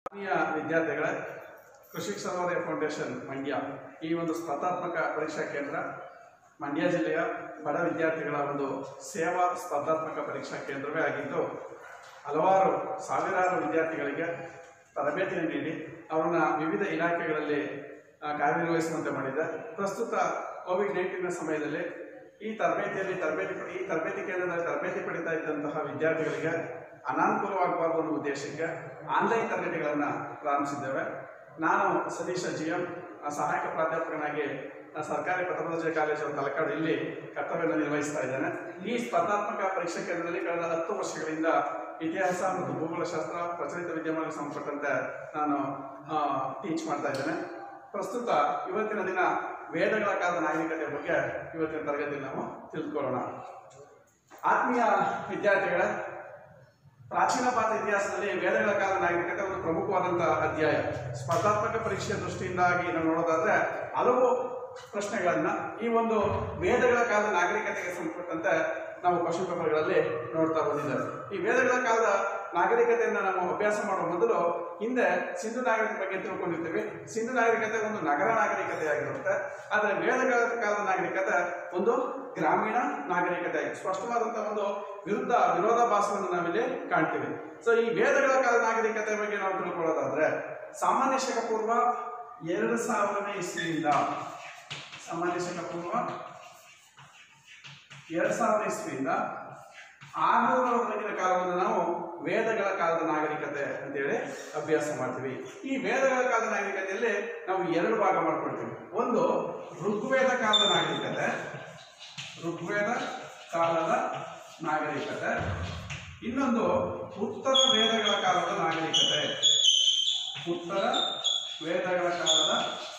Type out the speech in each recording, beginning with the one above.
ಆತ್ಮೀಯ ವಿದ್ಯಾರ್ಥಿಗಳ ಕೃಷಿ ಸರ್ವೋದಯ ಫೌಂಡೇಶನ್ ಮಂಡ್ಯ ಈ ಒಂದು ಸ್ಪರ್ಧಾತ್ಮಕ ಪರೀಕ್ಷಾ ಕೇಂದ್ರ ಮಂಡ್ಯ ಜಿಲ್ಲೆಯ ಬಡ ವಿದ್ಯಾರ್ಥಿಗಳ ಒಂದು ಸೇವಾ ಸ್ಪರ್ಧಾತ್ಮಕ ಪರೀಕ್ಷಾ ಕೇಂದ್ರವೇ ಆಗಿದ್ದು ಹಲವಾರು ಸಾವಿರಾರು ವಿದ್ಯಾರ್ಥಿಗಳಿಗೆ ತರಬೇತಿಯನ್ನು ನೀಡಿ ಅವರನ್ನ ವಿವಿಧ ಇಲಾಖೆಗಳಲ್ಲಿ ಆ, ಕಾರ್ಯನಿರ್ವಹಿಸುವಂತೆ ಮಾಡಿದೆ ಪ್ರಸ್ತುತ ಕೋವಿಡ್ ನೈನ್ಟೀನ್ ಸಮಯದಲ್ಲಿ ಈ ತರಬೇತಿಯಲ್ಲಿ ತರಬೇತಿ ಪಡಿ- ಈ ತರಬೇತಿ ಕೇಂದ್ರದಲ್ಲಿ ತರಬೇತಿ ಪಡಿತಾ ಇದ್ದಂತಹ ವಿದ್ಯಾರ್ಥಿಗಳಿಗೆ ಅನಾನುಕೂಲವಾಗಬಾರದು ಅನ್ನೋ ಉದ್ದೇಶಕ್ಕೆ ಆನ್ಲೈನ್ ತರಗತಿಗಳನ್ನು ಪ್ರಾರಂಭಿಸಿದ್ದೇವೆ ನಾನು ಸತೀಶ ಜಿ ಎಂ ಸಹಾಯಕ ಪ್ರಾಧ್ಯಾಪಕನಾಗಿ ಆ, ಸರ್ಕಾರಿ ಪತ್ರದರ್ಜೆ ಕಾಲೇಜು ತಲಕಾಡು ಇಲ್ಲಿ ಕರ್ತವ್ಯವನ್ನು ನಿರ್ವಹಿಸ್ತಾ ಇದ್ದೇನೆ ಈ ಸ್ಪರ್ಧಾತ್ಮಕ ಪರೀಕ್ಷಾ ಕೇಂದ್ರದಲ್ಲಿ ಕಳೆದ ಹತ್ತು ವರ್ಷಗಳಿಂದ ಇತಿಹಾಸ ಮತ್ತು ಭೂಗೋಳಶಾಸ್ತ್ರ ಪ್ರಚಲಿತ ವಿದ್ಯಮಾನಕ್ಕೆ ಸಂಬಂಧಪಟ್ಟಂತೆ ನಾನು ಟೀಚ್ ಮಾಡ್ತಾ ಇದ್ದೇನೆ ಪ್ರಸ್ತುತ ಇವತ್ತಿನ ದಿನ ವೇದಗಳ ಕಾಲದ ನಾಗರಿಕತೆಯ ಬಗ್ಗೆ ಇವತ್ತಿನ ತರಗತಿಯಲ್ಲಿ ನಾವು ತಿಳಿದುಕೊಳ್ಳೋಣ ಆತ್ಮೀಯ ವಿದ್ಯಾರ್ಥಿಗಳ ಪ್ರಾಚೀನ ಭಾರತ ಇತಿಹಾಸದಲ್ಲಿ ವೇದಗಳ ಕಾಲ ನಾಗರಿಕತೆ ಒಂದು ಪ್ರಮುಖವಾದಂತಹ ಅಧ್ಯಾಯ ಸ್ಪರ್ಧಾತ್ಮಕ ಪರೀಕ್ಷೆಯ ದೃಷ್ಟಿಯಿಂದಾಗಿ ನಾವು ನೋಡೋದಾದ್ರೆ ಹಲವು ಪ್ರಶ್ನೆಗಳನ್ನ ಈ ಒಂದು ವೇದಗಳ ಕಾಲದ ನಾಗರಿಕತೆಗೆ ಸಂಬಂಧಪಟ್ಟಂತೆ ನಾವು ಕ್ವಶನ್ ಪೇಪರ್ಗಳಲ್ಲಿ ನೋಡ್ತಾ ಬಂದಿದ್ದೇವೆ ಈ ವೇದಗಳ ಕಾಲದ ನಾಗರಿಕತೆಯನ್ನು ನಾವು ಅಭ್ಯಾಸ ಮಾಡುವ ಮೊದಲು ಹಿಂದೆ ಸಿಂಧು ನಾಗರಿಕತೆ ಬಗ್ಗೆ ತಿಳ್ಕೊಂಡಿರ್ತೀವಿ ಸಿಂಧು ನಾಗರಿಕತೆ ಒಂದು ನಗರ ನಾಗರಿಕತೆ ಆಗಿರುತ್ತೆ ಆದರೆ ವೇದಗಳ ಕಾಲದ ನಾಗರಿಕತೆ ಒಂದು ಗ್ರಾಮೀಣ ನಾಗರಿಕತೆ ಆಗಿದೆ ಸ್ಪಷ್ಟವಾದಂತಹ ಒಂದು ವಿರುದ್ಧ ವಿರೋಧಾಭಾಸವನ್ನು ನಾವಿಲ್ಲಿ ಕಾಣ್ತೀವಿ ಸೊ ಈ ವೇದಗಳ ಕಾಲದ ನಾಗರಿಕತೆ ಬಗ್ಗೆ ನಾವು ತಿಳ್ಕೊಳ್ಳೋದಾದ್ರೆ ಸಾಮಾನ್ಯ ಶಕ ಪೂರ್ವ ಎರಡು ಸಾವಿರನೇ ಇಸ್ವಿಯಿಂದ ಸಾಮಾನ್ಯ ಶಕ ಪೂರ್ವ ಎರಡು ಸಾವಿರ ಇಸ್ವಿಯಿಂದ ಆರುನೂರವರೆಗಿನ ಕಾಲವನ್ನು ನಾವು ವೇದಗಳ ಕಾಲದ ನಾಗರಿಕತೆ ಅಂತೇಳಿ ಅಭ್ಯಾಸ ಮಾಡ್ತೀವಿ ಈ ವೇದಗಳ ಕಾಲದ ನಾಗರಿಕತೆಯಲ್ಲಿ ನಾವು ಎರಡು ಭಾಗ ಮಾಡ್ಕೊಳ್ತೀವಿ ಒಂದು ಋಗ್ವೇದ ಕಾಲದ ನಾಗರಿಕತೆ ಋಗ್ವೇದ ಕಾಲದ ನಾಗರಿಕತೆ ಇನ್ನೊಂದು ಉತ್ತರ ವೇದಗಳ ಕಾಲದ ನಾಗರಿಕತೆ ಉತ್ತರ ವೇದಗಳ ಕಾಲದ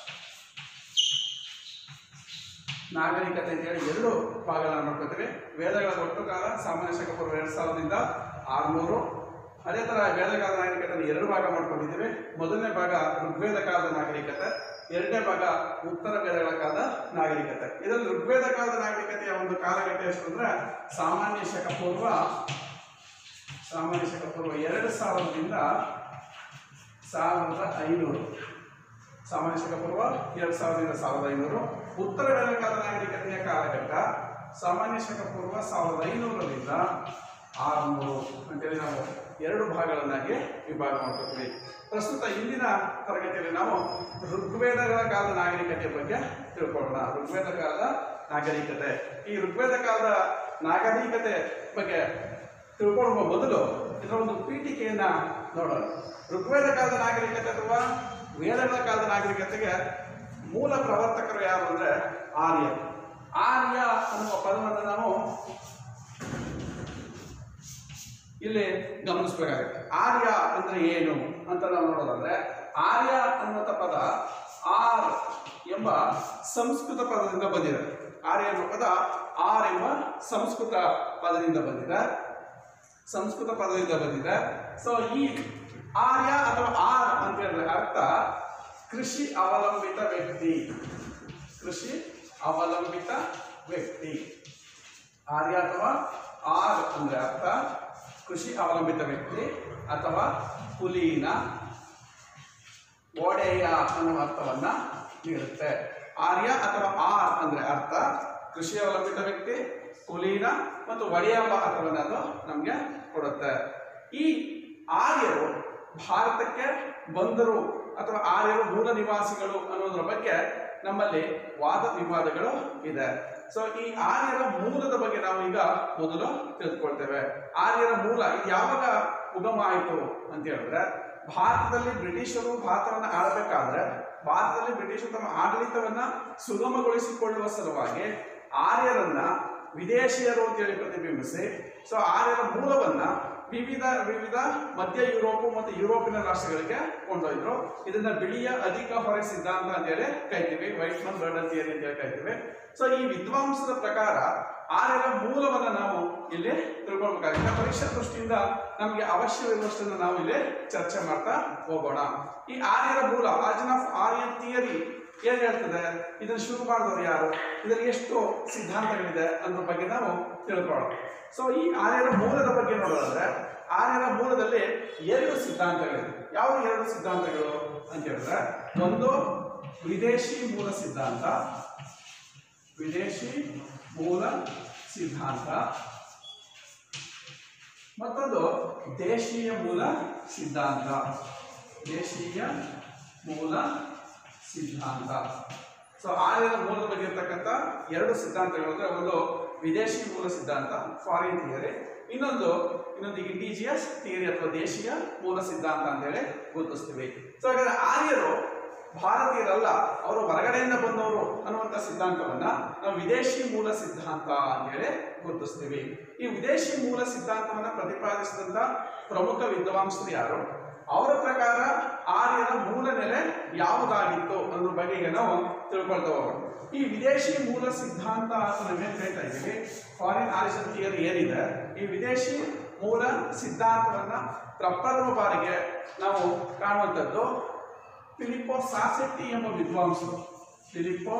ನಾಗರಿಕತೆ ಅಂತೇಳಿ ಎರಡು ಭಾಗಗಳನ್ನು ಮಾಡ್ಕೊತೀವಿ ವೇದಗಳ ಒಟ್ಟು ಕಾಲ ಸಾಮಾನ್ಯ ಶಕ ಪೂರ್ವ ಎರಡು ಸಾವಿರದಿಂದ ಆರುನೂರು ಅದೇ ಥರ ವೇದಕಾಲದ ನಾಗರಿಕತೆಯನ್ನು ಎರಡು ಭಾಗ ಮಾಡ್ಕೊಂಡಿದ್ದೀವಿ ಮೊದಲನೇ ಭಾಗ ಋಗ್ವೇದ ಕಾಲದ ನಾಗರಿಕತೆ ಎರಡನೇ ಭಾಗ ಉತ್ತರ ವೇದಗಳ ಕಾಲದ ನಾಗರಿಕತೆ ಇದರಲ್ಲಿ ಋಗ್ವೇದ ಕಾಲದ ನಾಗರಿಕತೆಯ ಒಂದು ಕಾಲಘಟ್ಟ ಎಷ್ಟು ಅಂದ್ರೆ ಸಾಮಾನ್ಯ ಶಕ ಪೂರ್ವ ಸಾಮಾನ್ಯ ಶಕ ಪೂರ್ವ ಎರಡು ಸಾವಿರದಿಂದ ಸಾವಿರದ ಐನೂರು ಸಾಮಾನ್ಯ ಶಕ ಪೂರ್ವ ಎರಡು ಸಾವಿರದಿಂದ ಸಾವಿರದ ಐನೂರು ಉತ್ತರ ವೇದ ಕಾಲದ ನಾಗರಿಕತೆಯ ಕಾಲಘಟ್ಟ ಸಾಮಾನ್ಯ ಶಕ ಪೂರ್ವ ಸಾವಿರದ ಐನೂರರಿಂದ ಆರುನೂರು ಅಂತೇಳಿ ನಾವು ಎರಡು ಭಾಗಗಳನ್ನಾಗಿ ವಿಭಾಗ ಮಾಡ್ಕೊತೀವಿ ಪ್ರಸ್ತುತ ಇಂದಿನ ತರಗತಿಯಲ್ಲಿ ನಾವು ಋಗ್ವೇದಗಳ ಕಾಲದ ನಾಗರಿಕತೆಯ ಬಗ್ಗೆ ತಿಳ್ಕೊಳ್ಳೋಣ ಋಗ್ವೇದ ಕಾಲದ ನಾಗರಿಕತೆ ಈ ಋಗ್ವೇದ ಕಾಲದ ನಾಗರಿಕತೆ ಬಗ್ಗೆ ತಿಳ್ಕೊಳ್ಳುವ ಮೊದಲು ಇದರ ಒಂದು ಪೀಠಿಕೆಯನ್ನ ನೋಡೋಣ ಋಗ್ವೇದ ಕಾಲದ ನಾಗರಿಕತೆ ಅಥವಾ ವೇದಗಳ ಕಾಲದ ನಾಗರಿಕತೆಗೆ ಮೂಲ ಪ್ರವರ್ತಕರು ಯಾರು ಅಂದ್ರೆ ಆರ್ಯ ಆರ್ಯ ಅನ್ನುವ ಪದವನ್ನು ನಾವು ಇಲ್ಲಿ ಗಮನಿಸಬೇಕಾಗುತ್ತೆ ಆರ್ಯ ಅಂದ್ರೆ ಏನು ಅಂತ ನಾವು ನೋಡೋದಾದ್ರೆ ಆರ್ಯ ಅನ್ನುವಂಥ ಪದ ಆರ್ ಎಂಬ ಸಂಸ್ಕೃತ ಪದದಿಂದ ಬಂದಿದೆ ಆರ್ಯ ಎಂಬ ಪದ ಆರ್ ಎಂಬ ಸಂಸ್ಕೃತ ಪದದಿಂದ ಬಂದಿದೆ ಸಂಸ್ಕೃತ ಪದದಿಂದ ಬಂದಿದೆ ಸೊ ಈ ಆರ್ಯ ಅಥವಾ ಆರ್ ಅಂತ ಹೇಳಿದ್ರೆ ಅರ್ಥ ಕೃಷಿ ಅವಲಂಬಿತ ವ್ಯಕ್ತಿ ಕೃಷಿ ಅವಲಂಬಿತ ವ್ಯಕ್ತಿ ಆರ್ಯ ಅಥವಾ ಆರ್ ಅಂದ್ರೆ ಅರ್ಥ ಕೃಷಿ ಅವಲಂಬಿತ ವ್ಯಕ್ತಿ ಅಥವಾ ಕುಲೀನ ಒಡೆಯ ಅನ್ನುವ ಅರ್ಥವನ್ನ ನೀಡುತ್ತೆ ಆರ್ಯ ಅಥವಾ ಆರ್ ಅಂದ್ರೆ ಅರ್ಥ ಕೃಷಿ ಅವಲಂಬಿತ ವ್ಯಕ್ತಿ ಕುಲೀನ ಮತ್ತು ಒಡೆಯ ಎಂಬ ಅರ್ಥವನ್ನು ಅದು ನಮಗೆ ಕೊಡುತ್ತೆ ಈ ಆರ್ಯರು ಭಾರತಕ್ಕೆ ಬಂದರು ಅಥವಾ ಆರ್ಯರು ಮೂಲ ನಿವಾಸಿಗಳು ಅನ್ನೋದ್ರ ಬಗ್ಗೆ ನಮ್ಮಲ್ಲಿ ವಾದ ವಿವಾದಗಳು ಇದೆ ಸೊ ಈ ಆರ್ಯರ ಮೂಲದ ಬಗ್ಗೆ ನಾವು ಈಗ ಮೊದಲು ತಿಳಿದುಕೊಳ್ತೇವೆ ಆರ್ಯರ ಮೂಲ ಇದು ಯಾವಾಗ ಉಗಮ ಆಯಿತು ಅಂತ ಹೇಳಿದ್ರೆ ಭಾರತದಲ್ಲಿ ಬ್ರಿಟಿಷರು ಭಾರತವನ್ನು ಆಳಬೇಕಾದ್ರೆ ಭಾರತದಲ್ಲಿ ಬ್ರಿಟಿಷರು ತಮ್ಮ ಆಡಳಿತವನ್ನ ಸುಗಮಗೊಳಿಸಿಕೊಳ್ಳುವ ಸಲುವಾಗಿ ಆರ್ಯರನ್ನ ವಿದೇಶಿಯರು ಅಂತೇಳಿ ಪ್ರತಿಬಿಂಬಿಸಿ ಸೊ ಆರ್ಯರ ಮೂಲವನ್ನ ವಿವಿಧ ವಿವಿಧ ಮಧ್ಯ ಯುರೋಪು ಮತ್ತು ಯುರೋಪಿನ ರಾಷ್ಟ್ರಗಳಿಗೆ ಕೊಂಡೊಯ್ದ್ರು ಇದನ್ನ ಬಿಳಿಯ ಅಧಿಕ ಹೊರೆ ಸಿದ್ಧಾಂತ ಅಂತೇಳಿ ಕರಿತೀವಿ ವೈಟ್ ಮನ್ ಬರ್ಡನ್ ಥಿಯರಿ ಅಂತೇಳಿ ಕರಿತೀವಿ ಸೊ ಈ ವಿದ್ವಾಂಸದ ಪ್ರಕಾರ ಆರ್ಯರ ಮೂಲವನ್ನ ನಾವು ಇಲ್ಲಿ ತಿಳ್ಕೊಳ್ಬೇಕಾಗುತ್ತೆ ಪರೀಕ್ಷಾ ದೃಷ್ಟಿಯಿಂದ ನಮಗೆ ಅವಶ್ಯವಿರುವಷ್ಟನ್ನು ನಾವು ಇಲ್ಲಿ ಚರ್ಚೆ ಮಾಡ್ತಾ ಹೋಗೋಣ ಈ ಆರ್ಯರ ಮೂಲ ಆರ್ಜಿನ್ ಆಫ್ ಆರ್ಯನ್ ಥಿಯರಿ ಏನ್ ಹೇಳ್ತದೆ ಇದನ್ನು ಶುರು ಮಾಡಿದವರು ಯಾರು ಇದರಲ್ಲಿ ಎಷ್ಟು ಸಿದ್ಧಾಂತಗಳಿದೆ ಅನ್ನೋ ಬಗ್ಗೆ ನಾವು ತಿಳ್ಕೊಳ್ಳೋಣ ಸೊ ಈ ಆರ್ಯರ ಮೂಲದ ಬಗ್ಗೆ ನೋಡೋದಾದ್ರೆ ಆರ್ಯರ ಮೂಲದಲ್ಲಿ ಎರಡು ಸಿದ್ಧಾಂತಗಳಿವೆ ಯಾವ ಎರಡು ಸಿದ್ಧಾಂತಗಳು ಅಂತ ಹೇಳಿದ್ರೆ ಒಂದು ವಿದೇಶಿ ಮೂಲ ಸಿದ್ಧಾಂತ ವಿದೇಶಿ ಮೂಲ ಸಿದ್ಧಾಂತ ಮತ್ತೊಂದು ದೇಶೀಯ ಮೂಲ ಸಿದ್ಧಾಂತ ದೇಶೀಯ ಮೂಲ ಸಿದ್ಧಾಂತ ಸೊ ಆರ್ಯರ ಮೂಲದ ಬಗ್ಗೆ ಇರ್ತಕ್ಕಂಥ ಎರಡು ಸಿದ್ಧಾಂತಗಳು ಅಂದ್ರೆ ಒಂದು ವಿದೇಶಿ ಮೂಲ ಸಿದ್ಧಾಂತ ಫಾರಿನ್ ಥಿಯರಿ ಇನ್ನೊಂದು ಇನ್ನೊಂದು ಇಂಡಿಜಿಯಸ್ ಥಿಯರಿ ಅಥವಾ ದೇಶೀಯ ಮೂಲ ಸಿದ್ಧಾಂತ ಅಂತ ಹೇಳಿ ಗುರುತಿಸ್ತೀವಿ ಸೊ ಹಾಗಾದ್ರೆ ಆರ್ಯರು ಭಾರತೀಯರಲ್ಲ ಅವರು ಹೊರಗಡೆಯಿಂದ ಬಂದವರು ಅನ್ನುವಂಥ ಸಿದ್ಧಾಂತವನ್ನ ನಾವು ವಿದೇಶಿ ಮೂಲ ಸಿದ್ಧಾಂತ ಅಂತ ಹೇಳಿ ಗುರುತಿಸ್ತೀವಿ ಈ ವಿದೇಶಿ ಮೂಲ ಸಿದ್ಧಾಂತವನ್ನ ಪ್ರತಿಪಾದಿಸಿದಂತ ಪ್ರಮುಖ ವಿದ್ವಾಂಸರು ಯಾರು ಅವರ ಪ್ರಕಾರ ಆರ್ಯರ ಮೂಲ ನೆಲೆ ಯಾವುದಾಗಿತ್ತು ಅನ್ನೋ ಬಗ್ಗೆ ಈಗ ನಾವು ತಿಳ್ಕೊಳ್ತಾ ಹೋಗೋಣ ಈ ವಿದೇಶಿ ಮೂಲ ಸಿದ್ಧಾಂತ ಅಂತ ನಾವೇನ್ ಹೇಳ್ತಾ ಇದ್ದೀವಿ ಫಾರಿನ್ ಆರಿಜಿನ್ ಥಿಯರಿ ಏನಿದೆ ಈ ವಿದೇಶಿ ಮೂಲ ಸಿದ್ಧಾಂತವನ್ನ ಪ್ರಪ್ರಥಮ ಬಾರಿಗೆ ನಾವು ಕಾಣುವಂಥದ್ದು ಫಿಲಿಪ್ಪೋ ಸಾಸೆಟ್ಟಿ ಎಂಬ ವಿದ್ವಾಂಸರು ಫಿಲಿಪ್ಪೋ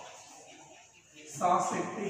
ಸಾಸೆಟ್ಟಿ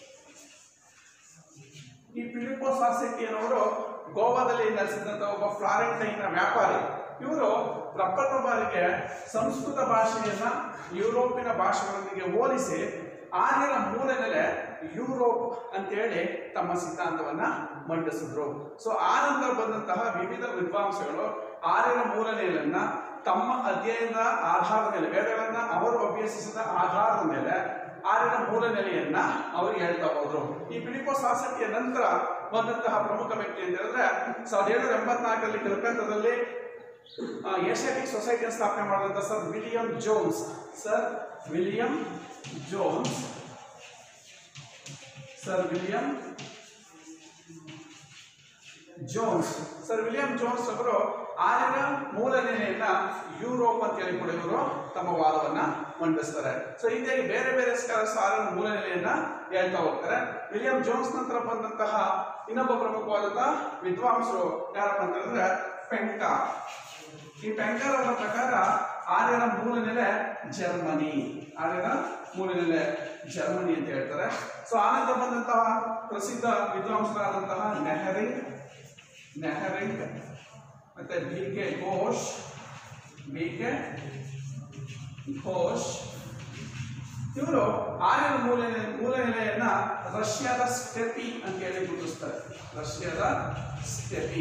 ಈ ಫಿಲಿಪ್ಪೋ ಸಾಸೆಟ್ಟಿ ಅನ್ನೋರು ಗೋವಾದಲ್ಲಿ ನೆಲೆಸಿದಂತ ಒಬ್ಬ ಫ್ಲಾರೆಂಟೈನ್ ವ್ಯಾಪಾರಿ ಇವರು ಪ್ರಪ್ರಥಮ ಬಾರಿಗೆ ಸಂಸ್ಕೃತ ಭಾಷೆಯನ್ನ ಯುರೋಪಿನ ಭಾಷೆಗಳೊಂದಿಗೆ ಹೋಲಿಸಿ ಆರ್ಯರ ಮೂಲ ನೆಲೆ ಯುರೋಪ್ ಅಂತೇಳಿ ತಮ್ಮ ಸಿದ್ಧಾಂತವನ್ನ ಮಂಡಿಸಿದ್ರು ಸೊ ಆ ನಂತರ ಬಂದಂತಹ ವಿವಿಧ ವಿದ್ವಾಂಸಗಳು ಆರ್ಯರ ಮೂಲ ನೆಲೆಯನ್ನ ತಮ್ಮ ಅಧ್ಯಯನದ ಆಧಾರದ ಮೇಲೆ ವೇದಗಳನ್ನ ಅವರು ಅಭ್ಯಸಿಸಿದ ಆಧಾರದ ಮೇಲೆ ಆರ್ಯರ ಮೂಲ ನೆಲೆಯನ್ನ ಅವರು ಹೇಳ್ತಾ ಹೋದ್ರು ಈ ಫಿಲಿಪೋ ಸಾಸಕ್ತಿಯ ನಂತರ ಬಂದಂತಹ ಪ್ರಮುಖ ವ್ಯಕ್ತಿ ಅಂತ ಹೇಳಿದ್ರೆ ಸಾವಿರದ ಏಳ್ನೂರ ಎಂಬತ್ನಾಲ್ಕರಲ್ಲಿ ಕಲ್ಕತ್ತಾದಲ್ಲಿ ಏಷ್ಯಾಟಿಕ್ ಸೊಸೈಟಿಯನ್ನು ಸ್ಥಾಪನೆ ಮಾಡಿದಂಥ sir William Jones sir William Jones sir William Jones sir William Jones ಅವರು ಆರ್ಯರ ಮೂಲ ನೆಲೆಯನ್ನ ಯುರೋಪ್ ಅಂತ ಹೇಳಿ ಕೂಡ ಇವರು ತಮ್ಮ ವಾದವನ್ನ ಮಂಡಿಸ್ತಾರೆ ಸೊ ಹೀಗಾಗಿ ಬೇರೆ ಬೇರೆ ಸ್ಕಾಲರ್ಸ್ ಆರ್ಯರ ಮೂಲ ನೆಲೆಯನ್ನ ಹೇಳ್ತಾ ಹೋಗ್ತಾರೆ ವಿಲಿಯಂ ಜೋನ್ಸ್ ನಂತರ ಬಂದಂತಹ ಇನ್ನೊಬ್ಬ ಪ್ರಮುಖವಾದಂತಹ ವಿದ್ವಾಂಸರು ಯಾರಪ್ಪ ಅಂತ ಹೇಳಿದ್ರೆ ಪೆಂಕಾ ಈ ಪೆಂಕರ್ ಅವರ ಪ್ರಕಾರ ಆರ್ಯರ ಮೂಲ ನೆಲೆ ಜರ್ಮನಿ ಆರ್ಯರ ಮೂಲ ನೆಲೆ ಜರ್ಮನಿ ಅಂತ ಹೇಳ್ತಾರೆ ಸೊ ಆನಂತರ ಬಂದಂತಹ ಪ್ರಸಿದ್ಧ ವಿದ್ವಾಂಸರಾದಂತಹ ನೆಹರಿಂಗ್ ನೆಹರಿಂಗ್ ಮತ್ತೆ B K Ghosh B K Ghosh ಇವರು ಆರ್ಯನ ಮೂಲ ಮೂಲ ನೆಲೆಯನ್ನ ರಷ್ಯಾದ ಸ್ಟೆಪಿ ಅಂತ ಹೇಳಿ ಗುರುತಿಸ್ತಾರೆ ರಷ್ಯಾದ ಸ್ಟೆಪಿ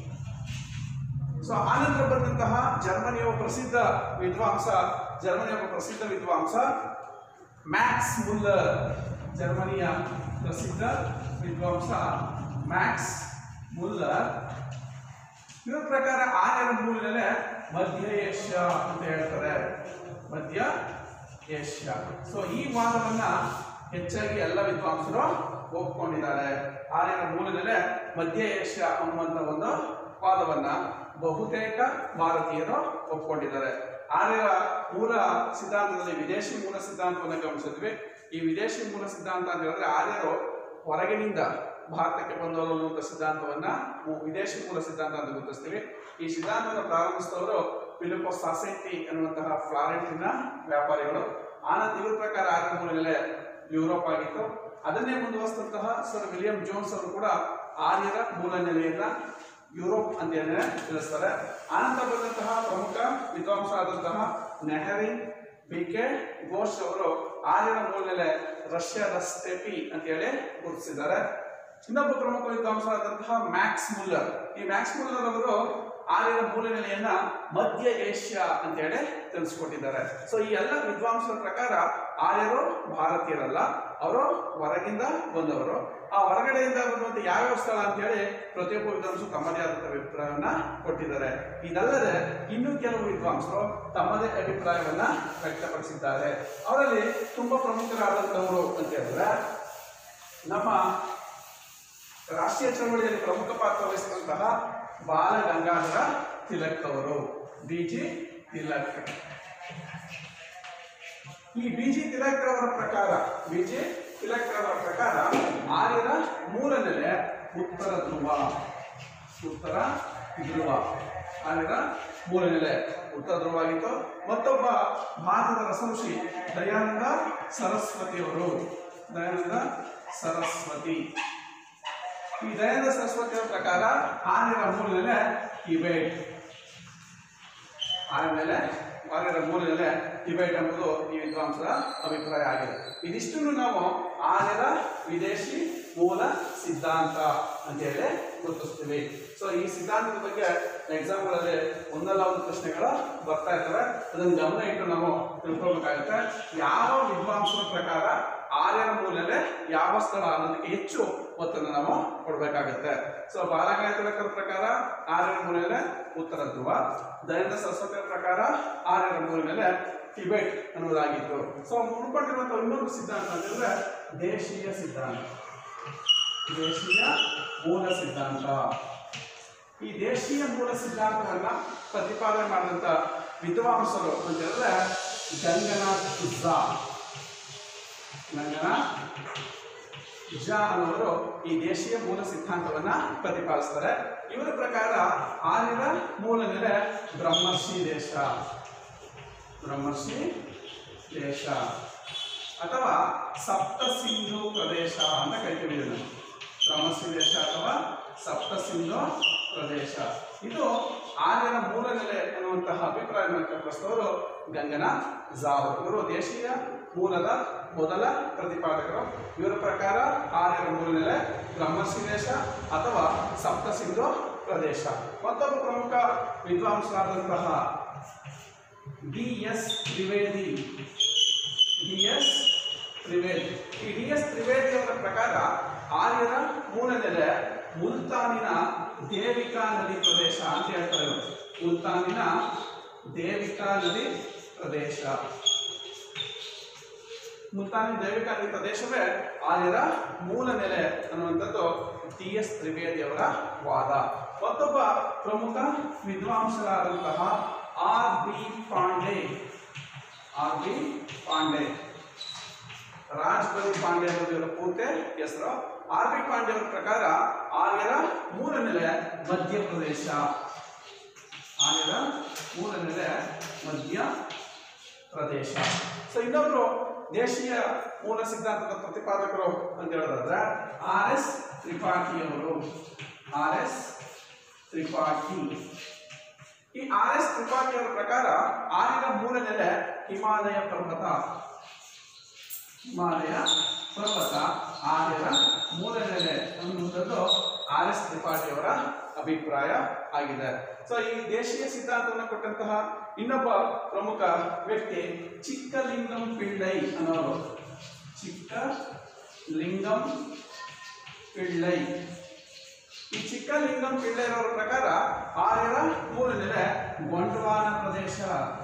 ಸೊ ಆನಂತರ ಬಂದಂತಹ ಜರ್ಮನಿಯ ಒಬ್ಬ ಪ್ರಸಿದ್ಧ ವಿದ್ವಾಂಸ ಜರ್ಮನಿಯ ಒಬ್ಬ ಪ್ರಸಿದ್ಧ ವಿದ್ವಾಂಸ ಮ್ಯಾಕ್ಸ್ ಮುಲ್ಲರ್ ಜರ್ಮನಿಯ ಪ್ರಸಿದ್ಧ ವಿದ್ವಾಂಸ ಮ್ಯಾಕ್ಸ್ ಮುಲ್ಲರ್ ಇವರ ಪ್ರಕಾರ ಆರ್ಯರ ಮೂಲ ನೆಲೆ ಮಧ್ಯ ಏಷ್ಯಾ ಅಂತ ಹೇಳ್ತಾರೆ ಮಧ್ಯ ಏಷ್ಯಾ ಸೊ ಈ ವಾದವನ್ನ ಹೆಚ್ಚಾಗಿ ಎಲ್ಲ ವಿದ್ವಾಂಸರು ಒಪ್ಕೊಂಡಿದ್ದಾರೆ ಆರ್ಯರ ಮೂಲ ನೆಲೆ ಮಧ್ಯ ಏಷ್ಯಾ ಅನ್ನುವಂಥ ಒಂದು ವಾದವನ್ನ ಬಹುತೇಕ ಭಾರತೀಯರು ಒಪ್ಕೊಂಡಿದ್ದಾರೆ ಆರ್ಯರ ಮೂಲ ಸಿದ್ಧಾಂತದಲ್ಲಿ ವಿದೇಶಿ ಮೂಲ ಸಿದ್ಧಾಂತವನ್ನು ಗಮನಿಸಿದ್ವಿ ಈ ವಿದೇಶಿ ಮೂಲ ಸಿದ್ಧಾಂತ ಅಂತ ಹೇಳಿದ್ರೆ ಆರ್ಯರು ಹೊರಗಿನಿಂದ ಭಾರತಕ್ಕೆ ಬಂದವರು ಅನ್ನುವಂಥ ಸಿದ್ಧಾಂತವನ್ನ ಮು- ವಿದೇಶಿ ಮೂಲ ಸಿದ್ಧಾಂತ ಅಂತ ಗುರುತಿಸ್ತೀವಿ ಈ ಸಿದ್ಧಾಂತವನ್ನು ಪ್ರಾರಂಭಿಸಿದವರು ಫಿಲಿಪೋ ಸಾಸೆಟ್ಟಿ ಎನ್ನುವಂತಹ ಫ್ಲಾರೆಂಟಿನ ವ್ಯಾಪಾರಿಗಳು ಆನಂದ್ ಇವ್ರ ಪ್ರಕಾರ ಆರ್ಯ ಮೂಲ ನೆಲೆ ಯುರೋಪ್ ಆಗಿತ್ತು ಅದನ್ನೇ ಮುಂದುವರಿಸಿದಂತಹ ಸರ್ ವಿಲಿಯಂ ಜೋನ್ಸ್ ಅವರು ಕೂಡ ಆರ್ಯರ ಮೂಲ ನೆಲೆಯನ್ನ ಯುರೋಪ್ ಅಂತ ಹೇಳಿ ತಿಳಿಸ್ತಾರೆ ಆನಂತರ ಬಂದಂತಹ ಪ್ರಮುಖ ವಿದ್ವಾಂಸ ಆದಂತಹ ನೆಹರಿನ್ ಬಿ ಕೆ ಘೋಷ್ ಅವರು ಆರ್ಯರ ಮೂಲ ನೆಲೆ ರಷ್ಯಾದ ಸ್ಟೆಪಿ ಅಂತ ಹೇಳಿ ಗುರುತಿಸಿದ್ದಾರೆ ಇನ್ನೊಬ್ಬ ಪ್ರಮುಖ ವಿದ್ವಾಂಸ ಆದಂತಹ ಮ್ಯಾಕ್ಸ್ ಮುಲ್ಲರ್ ಈ ಮ್ಯಾಕ್ಸ್ ಮುಲ್ಲರ್ ಅವರು ಆರ್ಯರ ಮೂಲ ನೆಲೆಯನ್ನ ಮಧ್ಯ ಏಷ್ಯಾ ಅಂತ ಹೇಳಿ ತಿಳಿಸ್ಕೊಟ್ಟಿದ್ದಾರೆ ಸೊ ಈ ಎಲ್ಲ ವಿದ್ವಾಂಸರ ಪ್ರಕಾರ ಆರ್ಯರು ಭಾರತೀಯರಲ್ಲ ಅವರು ಹೊರಗಿಂದ ಬಂದವರು ಆ ಹೊರಗಡೆಯಿಂದ ಬಂದಂತ ಯಾವ್ಯಾವ ಸ್ಥಳ ಅಂತ ಹೇಳಿ ಪ್ರತಿಯೊಬ್ಬ ವಿದ್ವಾಂಸರು ತಮ್ಮದೇ ಆದಂತಹ ಅಭಿಪ್ರಾಯವನ್ನ ಕೊಟ್ಟಿದ್ದಾರೆ ಇದಲ್ಲದೆ ಇನ್ನೂ ಕೆಲವು ವಿದ್ವಾಂಸರು ತಮ್ಮದೇ ಅಭಿಪ್ರಾಯವನ್ನ ವ್ಯಕ್ತಪಡಿಸಿದ್ದಾರೆ ಅವರಲ್ಲಿ ತುಂಬಾ ಪ್ರಮುಖರಾದಂಥವರು ಅಂತ ಹೇಳಿದ್ರೆ ನಮ್ಮ ರಾಷ್ಟ್ರೀಯ ಚಳವಳಿಯಲ್ಲಿ ಪ್ರಮುಖ ಪಾತ್ರ ವಹಿಸಿದಂತಹ ಬಾಲ ಗಂಗಾಧರ ತಿಲಕ್ ಅವರು ಬಿ ಜಿ ತಿಲಕ್ ಈ ಬಿ ಜಿ ತಿಲಕ್ ರವರ ಪ್ರಕಾರ ಬಿ ಜಿ ತಿಲಕ್ ರವರ ಪ್ರಕಾರ ಆರ್ಯರ ಮೂಲ ನೆಲೆ ಉತ್ತರ ಧ್ರುವ ಉತ್ತರ ಧ್ರುವ ಆರ್ಯರ ಮೂಲ ನೆಲೆ ಉತ್ತರ ಧ್ರುವವಾಗಿತ್ತು ಮತ್ತೊಬ್ಬ ಭಾರತದ ರಸಋಷಿ ದಯಾನಂದ ಸರಸ್ವತಿಯವರು ದಯಾನಂದ ಸರಸ್ವತಿ ಈ ದಯಾನಂದ ಸರಸ್ವತಿಯವರ ಪ್ರಕಾರ ಆರ್ಯರ ಮೂಲ ನೆಲೆ ಟಿಬೇಟ್ ಆಮೇಲೆ ಆರ್ಯರ ಮೂಲ ನೆಲೆ ಟಿಬೇಟ್ ಎಂಬುದು ಈ ವಿದ್ವಾಂಸರ ಅಭಿಪ್ರಾಯ ಆಗಿದೆ ಇದಿಷ್ಟನ್ನು ನಾವು ಆರ್ಯರ ವಿದೇಶಿ ಮೂಲ ಸಿದ್ಧಾಂತ ಅಂತೇಳಿ ಗುರುತಿಸ್ತೀವಿ ಸೊ ಈ ಸಿದ್ಧಾಂತದ ಬಗ್ಗೆ ಎಕ್ಸಾಮ್ಗಳಲ್ಲಿ ಒಂದಲ್ಲ ಒಂದು ಪ್ರಶ್ನೆಗಳು ಬರ್ತಾ ಇರ್ತವೆ ಅದನ್ನು ಗಮನ ಇಟ್ಟು ನಾವು ತಿಳ್ಕೊಳ್ಬೇಕಾಗುತ್ತೆ ಯಾವ ವಿದ್ವಾಂಸರ ಪ್ರಕಾರ ಆರ್ಯರ ಮೂಲಲೆ ಯಾವ ಸ್ಥಳ ಅನ್ನೋದಕ್ಕೆ ಹೆಚ್ಚು ಒತ್ತನ್ನು ನಾವು ಕೊಡಬೇಕಾಗುತ್ತೆ ಸೊ ಬಾಲಗಾಯ ತಿಲಕರ ಪ್ರಕಾರ ಆರ್ಯರ ಮೂಲಲೆ ಉತ್ತರ ಧ್ರುವ ದಯಾನಂದ ಸರಸ್ವತಿಯ ಪ್ರಕಾರ ಆರ್ಯರ ಮೂಲಲೆ ಟಿಬೆಟ್ ಅನ್ನೋದಾಗಿತ್ತು ಸೊ ಉಳ್ಕೊಂಡಿರುವಂತಹ ಇನ್ನೊಂದು ಸಿದ್ಧಾಂತ ಅಂತಂದ್ರೆ ದೇಶೀಯ ಸಿದ್ಧಾಂತ ದೇಶೀಯ ಮೂಲ ಸಿದ್ಧಾಂತ ಈ ದೇಶೀಯ ಮೂಲ ಸಿದ್ಧಾಂತವನ್ನ ಪ್ರತಿಪಾದನೆ ಮಾಡಿದಂತ ವಿದ್ವಾಂಸರು ಅಂತ ಹೇಳಿದ್ರೆ ಗಂಗನಾಥ್ ಝಾ ಗಂಗನಾಥ್ ಝಾ ಅನ್ನೋರು ಈ ದೇಶೀಯ ಮೂಲ ಸಿದ್ಧಾಂತವನ್ನ ಪ್ರತಿಪಾದಿಸ್ತಾರೆ ಇವರ ಪ್ರಕಾರ ಆರ್ಯರ ಮೂಲ ನೆಲೆ ಬ್ರಹ್ಮರ್ಷಿ ದೇಶ ಬ್ರಹ್ಮರ್ಷಿ ದೇಶ ಅಥವಾ ಸಪ್ತ ಸಿಂಧು ಪ್ರದೇಶ ಅಂತ ಕರಿತೀವಿ ಇದನ್ನು ಬ್ರಹ್ಮರ್ಷಿ ದೇಶ ಅಥವಾ ಸಪ್ತ ಸಿಂಧು ಪ್ರದೇಶ ಇದು ಆರ್ಯನ ಮೂಲ ನೆಲೆ ಅನ್ನುವಂತಹ ಅಭಿಪ್ರಾಯವನ್ನು ವ್ಯಕ್ತಪಡಿಸಿದವರು ಗಂಗನಾಥ್ ಝಾವ್ ಇವರು ದೇಶೀಯ ಮೂಲದ ಮೊದಲ ಪ್ರತಿಪಾದಕರು ಇವರ ಪ್ರಕಾರ ಆರ್ಯರ ಮೂಲ ನೆಲೆ ಬ್ರಹ್ಮರ್ಷಿ ದೇಶ ಅಥವಾ ಸಪ್ತ ಸಿಂಧು ಪ್ರದೇಶ ಮತ್ತೊಬ್ಬ ಪ್ರಮುಖ ವಿದ್ವಾಂಸರಾದಂತಹ D S Trivedi D S Trivedi ಈ ಡಿ ಎಸ್ ತ್ರಿವೇದಿ ಅವರ ಪ್ರಕಾರ ಆರ್ಯರ ಮೂಲ ನೆಲೆ ಮುಲ್ತಾನಿನ ದೇವಿಕಾ ನದಿ ಪ್ರದೇಶ ಅಂತ ಹೇಳ್ತಾರೆ ಇವರು. ಮುಲ್ತಾನಿನ ದೇವಿಕಾ ನದಿ ಪ್ರದೇಶ ಮುಲ್ತಾನಿ ದೇವಿಕಾ ನದಿ ಪ್ರದೇಶವೇ ಆರ್ಯರ ಮೂಲ ನೆಲೆ ಅನ್ನುವಂಥದ್ದು ಟಿ ಎಸ್ ತ್ರಿವೇದಿ ಅವರ ವಾದ ಮತ್ತೊಬ್ಬ ಪ್ರಮುಖ ವಿದ್ವಾಂಸರಾದಂತಹ R B Pande R B Pande Rajbari Pande ಅನ್ನೋದು ಇವರ ಪೂರ್ತಿ ಹೆಸರು ಆರ್ ಬಿ ಪಾಂಡೆ ಅವರ ಪ್ರಕಾರ ಆರ್ಯರ ಮೂಲ ನೆಲೆ ಮಧ್ಯಪ್ರದೇಶ ಆರ್ಯರ ಮೂಲ ನೆಲೆ ಮಧ್ಯ ಪ್ರದೇಶ ಸೊ ಇನ್ನೊಬ್ರು ದೇಶೀಯ ಮೂಲ ಸಿದ್ಧಾಂತದ ಪ್ರತಿಪಾದಕರು ಅಂತ ಹೇಳೋದಾದ್ರೆ ಆರ್ ಎಸ್ ತ್ರಿಪಾಠಿ ಅವರು ಆರ್ ಎಸ್ ತ್ರಿಪಾಠಿ ಈ ಆರ್ ಎಸ್ ತ್ರಿಪಾಠಿ ಅವರ ಪ್ರಕಾರ ಆರ್ಯರ ಮೂಲ ನೆಲೆ ಹಿಮಾಲಯ ಪರ್ವತ ಹಿಮಾಲಯ ಪರ್ವತ ಆರ್ಯರ ಮೂಲ ನೆಲೆ ಅನ್ನುವಂಥದ್ದು ಆರ್ ಎಸ್ ತ್ರಿಪಾಠಿ ಅವರ ಅಭಿಪ್ರಾಯ ಆಗಿದೆ ಸೊ ಈ ದೇಶೀಯ ಸಿದ್ಧಾಂತವನ್ನು ಕೊಟ್ಟಂತಹ ಇನ್ನೊಬ್ಬ ಪ್ರಮುಖ ವ್ಯಕ್ತಿ ಚಿಕ್ಕಲಿಂಗಂ ಪಿಳ್ಳೈ ಅನ್ನೋರು ಚಿಕ್ಕಲಿಂಗಂ ಪಿಳ್ಳೈ ಈ ಚಿಕ್ಕಲಿಂಗಂ ಪಿಳ್ಳೈರವರ ಪ್ರಕಾರ ಆರ್ಯರ ಮೂಲ ನೆಲೆ ಗೊಂಡ್ವಾನ ಪ್ರದೇಶ